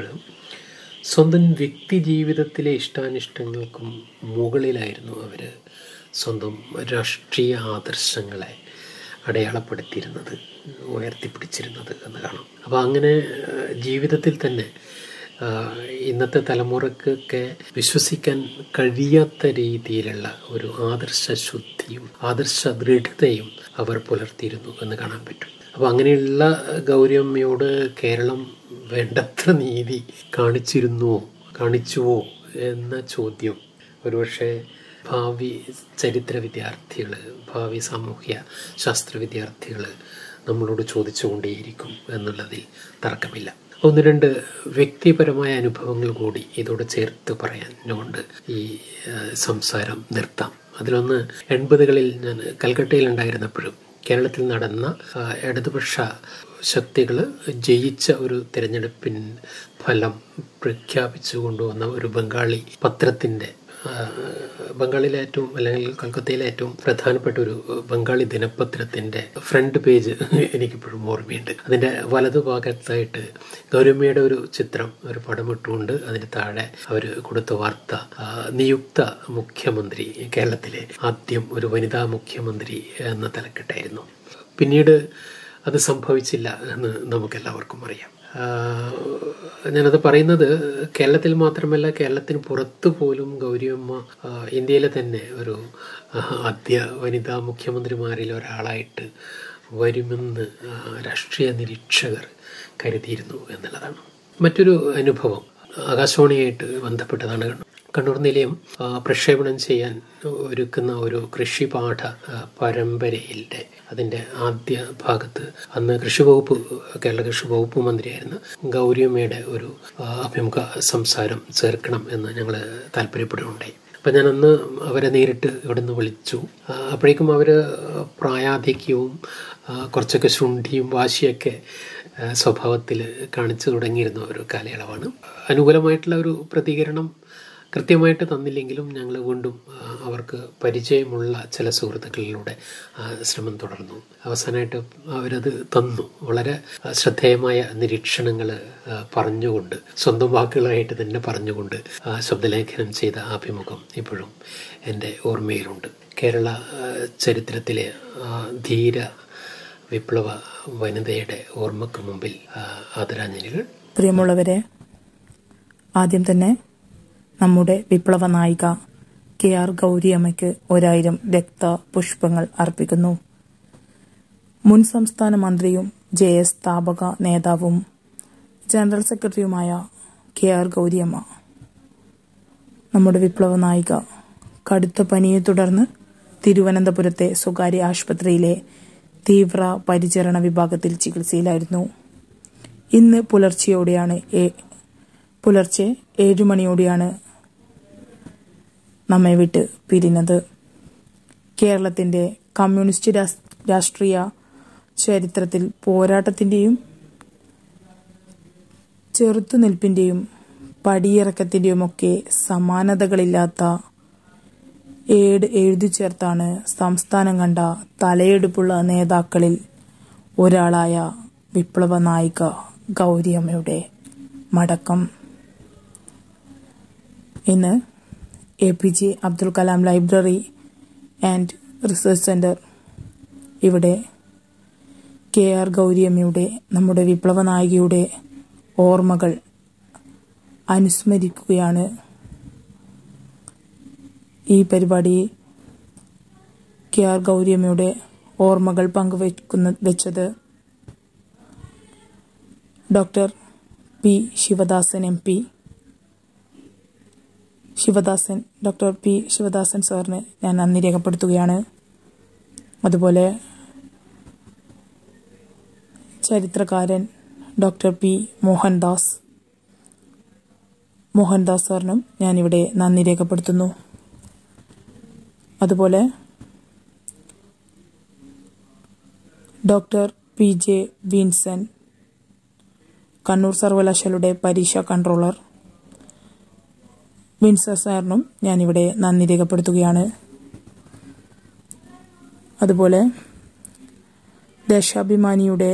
സ്വന്തം വ്യക്തി ജീവിതത്തിലെ ഇഷ്ടാനിഷ്ടങ്ങൾക്കും മുകളിലായിരുന്നു അവർ സ്വന്തം രാഷ്ട്രീയ ആദർശങ്ങളെ അടയാളപ്പെടുത്തിയിരുന്നത് ഉയർത്തിപ്പിടിച്ചിരുന്നത് എന്ന് കാണാം അപ്പോൾ അങ്ങനെ ആ, ജീവിതത്തിൽ തന്നെ ആ, ഇന്നത്തെ തലമുറക്കൊക്കെ വിശ്വസിക്കാൻ കഴിയാത്ത രീതിയിലുള്ള ഒരു ആദർശ ശുദ്ധിയും ആദർശ ദൃഢതയും അവർ പുലർത്തിയിരുന്നു എന്ന് കാണാൻ പറ്റും അപ്പോൾ അങ്ങനെയുള്ള ഗൗരമ്മയോട് കേരളം വേണ്ടത്ര നീതി കാണിച്ചിരുന്നുവോ കാണിച്ചുവോ എന്ന ചോദ്യം ഒരുപക്ഷെ ഭാവി ചരിത്ര വിദ്യാർത്ഥികൾ ഭാവി സാമൂഹ്യ ശാസ്ത്ര വിദ്യാർത്ഥികൾ നമ്മളോട് ചോദിച്ചുകൊണ്ടേയിരിക്കും എന്നുള്ളതിൽ തർക്കമില്ല ഒന്ന് രണ്ട് വ്യക്തിപരമായ അനുഭവങ്ങൾ കൂടി ഇതോട് ചേർത്ത് പറയാനുകൊണ്ട് ഈ ആ, സംസാരം നിർത്താം അതിലൊന്ന് എൺപതുകളിൽ ഞാൻ കൽക്കട്ടയിൽ ഉണ്ടായിരുന്നപ്പോഴും കേരളത്തിൽ നടന്ന ആ, ഇടതുപക്ഷ ശക്തികൾ ജയിച്ച ഒരു തിരഞ്ഞെടുപ്പിൻ ഫലം പ്രഖ്യാപിച്ചു കൊണ്ടുവന്ന ഒരു ബംഗാളി പത്രത്തിൻ്റെ ആ, ബംഗാളിലെ ഏറ്റവും അല്ലെങ്കിൽ കൽക്കത്തയിലെ ഏറ്റവും പ്രധാനപ്പെട്ട ഒരു ബംഗാളി ദിനപത്രത്തിൻ്റെ ഫ്രണ്ട് പേജ് എനിക്കിപ്പോഴും ഓർമ്മയുണ്ട് അതിൻ്റെ വലതുഭാഗത്തായിട്ട് ഗൗരമ്മയുടെ ഒരു ചിത്രം ഒരു പടമിട്ടുകൊണ്ട് അതിന് താഴെ അവർ കൊടുത്ത വാർത്ത ആ, നിയുക്ത മുഖ്യമന്ത്രി കേരളത്തിലെ ആദ്യം ഒരു വനിതാ മുഖ്യമന്ത്രി എന്ന തലക്കെട്ടായിരുന്നു പിന്നീട് അത് സംഭവിച്ചില്ല എന്ന് നമുക്കെല്ലാവർക്കും അറിയാം ആഹ് ഞാനത് പറയുന്നത് കേരളത്തിൽ മാത്രമല്ല കേരളത്തിന് പുറത്തു പോലും ഗൗരിയമ്മ ആഹ് ഇന്ത്യയിലെ തന്നെ ഒരു ആഹ് ആദ്യ വനിതാ മുഖ്യമന്ത്രിമാരിൽ ഒരാളായിട്ട് വരുമെന്ന് ആഹ് രാഷ്ട്രീയ നിരീക്ഷകർ കരുതിയിരുന്നു എന്നുള്ളതാണ് മറ്റൊരു അനുഭവം ആകാശവാണിയായിട്ട് ബന്ധപ്പെട്ടതാണ് കണ്ണൂർ നിലയം ആ, പ്രക്ഷേപണം ചെയ്യാൻ ഒരുക്കുന്ന ഒരു കൃഷിപാഠ ആ, പരമ്പരയിലെ അതിൻ്റെ ആദ്യ ഭാഗത്ത് അന്ന് കൃഷി വകുപ്പ് കേരള കൃഷി വകുപ്പ് മന്ത്രിയായിരുന്ന ഗൗരിയമ്മയുടെ ഒരു ആ, അഭിമുഖ സംസാരം ചേർക്കണം എന്ന് ഞങ്ങൾ താല്പര്യപ്പെടുകയുണ്ടായി അപ്പം ഞാൻ അന്ന് അവരെ നേരിട്ട് ഇവിടെ നിന്ന് വിളിച്ചു ആ, അപ്പോഴേക്കും അവർ പ്രായാധിക്യവും ആ, കുറച്ചൊക്കെ ശുണ്ഠിയും വാശിയൊക്കെ സ്വഭാവത്തിൽ കാണിച്ചു തുടങ്ങിയിരുന്ന ഒരു കാലയളവാണ് അനുകൂലമായിട്ടുള്ള ഒരു പ്രതികരണം കൃത്യമായിട്ട് തന്നില്ലെങ്കിലും ഞങ്ങൾ വീണ്ടും ആ, അവർക്ക് പരിചയമുള്ള ചില സുഹൃത്തുക്കളിലൂടെ ആ, ശ്രമം തുടർന്നു അവസാനമായിട്ട് അവരത് തന്നു വളരെ ആ, ശ്രദ്ധേയമായ നിരീക്ഷണങ്ങൾ പറഞ്ഞുകൊണ്ട് സ്വന്തം വാക്കുകളായിട്ട് തന്നെ പറഞ്ഞുകൊണ്ട് ആ, ശബ്ദലേഖനം ചെയ്ത അഭിമുഖം ഇപ്പോഴും എൻ്റെ ഓർമ്മയിലുണ്ട് കേരള ആ, ചരിത്രത്തിലെ ആ, ധീര വിപ്ലവ വനിതയുടെ ഓർമ്മക്ക് മുമ്പിൽ ആ, ആദരാഞ്ജലികൾ പ്രിയമുള്ളവരെ ആദ്യം തന്നെ നമ്മുടെ വിപ്ലവ നായിക കെ ആർ ഗൗരിയമ്മയ്ക്ക് ഒരായിരം രക്ത പുഷ്പങ്ങൾ അർപ്പിക്കുന്നു മുൻ സംസ്ഥാന മന്ത്രിയും ജെ എസ് സ്ഥാപക നേതാവും ജനറൽ സെക്രട്ടറിയുമായ കെ ആർ ഗൗരിയമ്മ നമ്മുടെ വിപ്ലവ നായിക കടുത്ത പനിയെ തുടർന്ന് തിരുവനന്തപുരത്തെ സ്വകാര്യ ആശുപത്രിയിലെ തീവ്ര പരിചരണ വിഭാഗത്തിൽ ചികിത്സയിലായിരുന്നു ഇന്ന് പുലർച്ചെയോടെയാണ് ഏ- പുലർച്ചെ ഏഴു മണിയോടെയാണ് നമ്മെ വിട്ട് പിരിഞ്ഞത് കേരളത്തിന്റെ കമ്മ്യൂണിസ്റ്റ് രാസ്- രാഷ്ട്രീയ ചരിത്രത്തിൽ പോരാട്ടത്തിന്റെയും ചെറുത്തുനിൽപ്പിന്റെയും പടിയിറക്കത്തിന്റെയുമൊക്കെ സമാനതകളില്ലാത്ത ഏട് എഴുതി ചേർത്താണ് സംസ്ഥാനം കണ്ട തലയെടുപ്പുള്ള നേതാക്കളിൽ ഒരാളായ വിപ്ലവ നായിക ഗൗരിയമ്മയുടെ മടക്കം ഇന്ന് A P J Abdul Kalam library and research centre ഇവിടെ കെ ആർ ഗൗരിയമ്മയുടെ നമ്മുടെ വിപ്ലവ നായികയുടെ ഓർമ്മകൾ അനുസ്മരിക്കുകയാണ് ഈ പരിപാടി കെ ആർ ഗൗരിയമ്മയുടെ ഓർമ്മകൾ പങ്കുവയ്ക്കുന്ന വെച്ചത് doctor P Sivadasan M P Sivadasan doctor P Sivadasan സാറിന് ഞാൻ നന്ദി രേഖപ്പെടുത്തുകയാണ് അതുപോലെ ചരിത്രകാരൻ ഡോക്ടർ പി മോഹൻദാസ് മോഹൻദാസ് സാറിനും ഞാനിവിടെ നന്ദി രേഖപ്പെടുത്തുന്നു അതുപോലെ doctor P J Vinson Kannur സർവകലാശാലയുടെ പരീക്ഷാ കൺട്രോളർ വിൻസർ സാറിനും ഞാനിവിടെ നന്ദി രേഖപ്പെടുത്തുകയാണ് അതുപോലെ ദേശാഭിമാനിയുടെ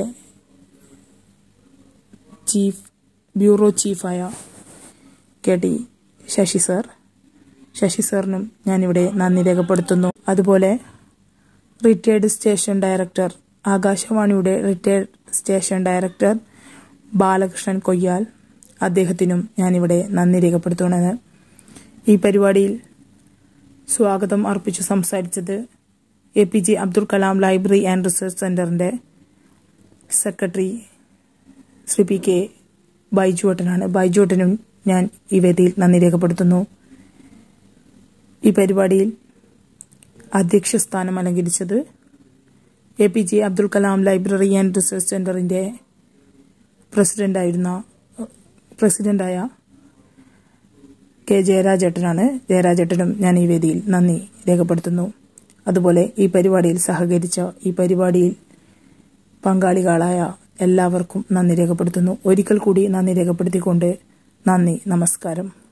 ചീഫ് ബ്യൂറോ ചീഫായ K T Sasi sir Sasi സാറിനും ഞാനിവിടെ നന്ദി രേഖപ്പെടുത്തുന്നു അതുപോലെ റിട്ടയർഡ് സ്റ്റേഷൻ ഡയറക്ടർ ആകാശവാണിയുടെ retired station director Balakrishnan Koyyal അദ്ദേഹത്തിനും ഞാനിവിടെ നന്ദി രേഖപ്പെടുത്തുകയാണ് ഈ പരിപാടിയിൽ സ്വാഗതം അർപ്പിച്ചു സംസാരിച്ചത് A P J Abdul Kalam library and research സെന്ററിന്റെ സെക്രട്ടറി ശ്രീ പി കെ ബൈജുവട്ടനാണ് ബൈജുവട്ടനും ഞാൻ ഈ വേദിയിൽ നന്ദി രേഖപ്പെടുത്തുന്നു ഈ പരിപാടിയിൽ അധ്യക്ഷ സ്ഥാനം അലങ്കരിച്ചത് A P J Abdul Kalam library and research സെന്ററിന്റെ പ്രസിഡന്റായിരുന്ന പ്രസിഡന്റായ കെ ജയരാജേട്ടനാണ് ജയരാജേട്ടനും ഞാൻ ഈ വേദിയിൽ നന്ദി രേഖപ്പെടുത്തുന്നു അതുപോലെ ഈ പരിപാടിയിൽ സഹകരിച്ച ഈ പരിപാടിയിൽ പങ്കാളികളായ എല്ലാവർക്കും നന്ദി രേഖപ്പെടുത്തുന്നു ഒരിക്കൽ കൂടി നന്ദി രേഖപ്പെടുത്തിക്കൊണ്ട് നന്ദി നമസ്കാരം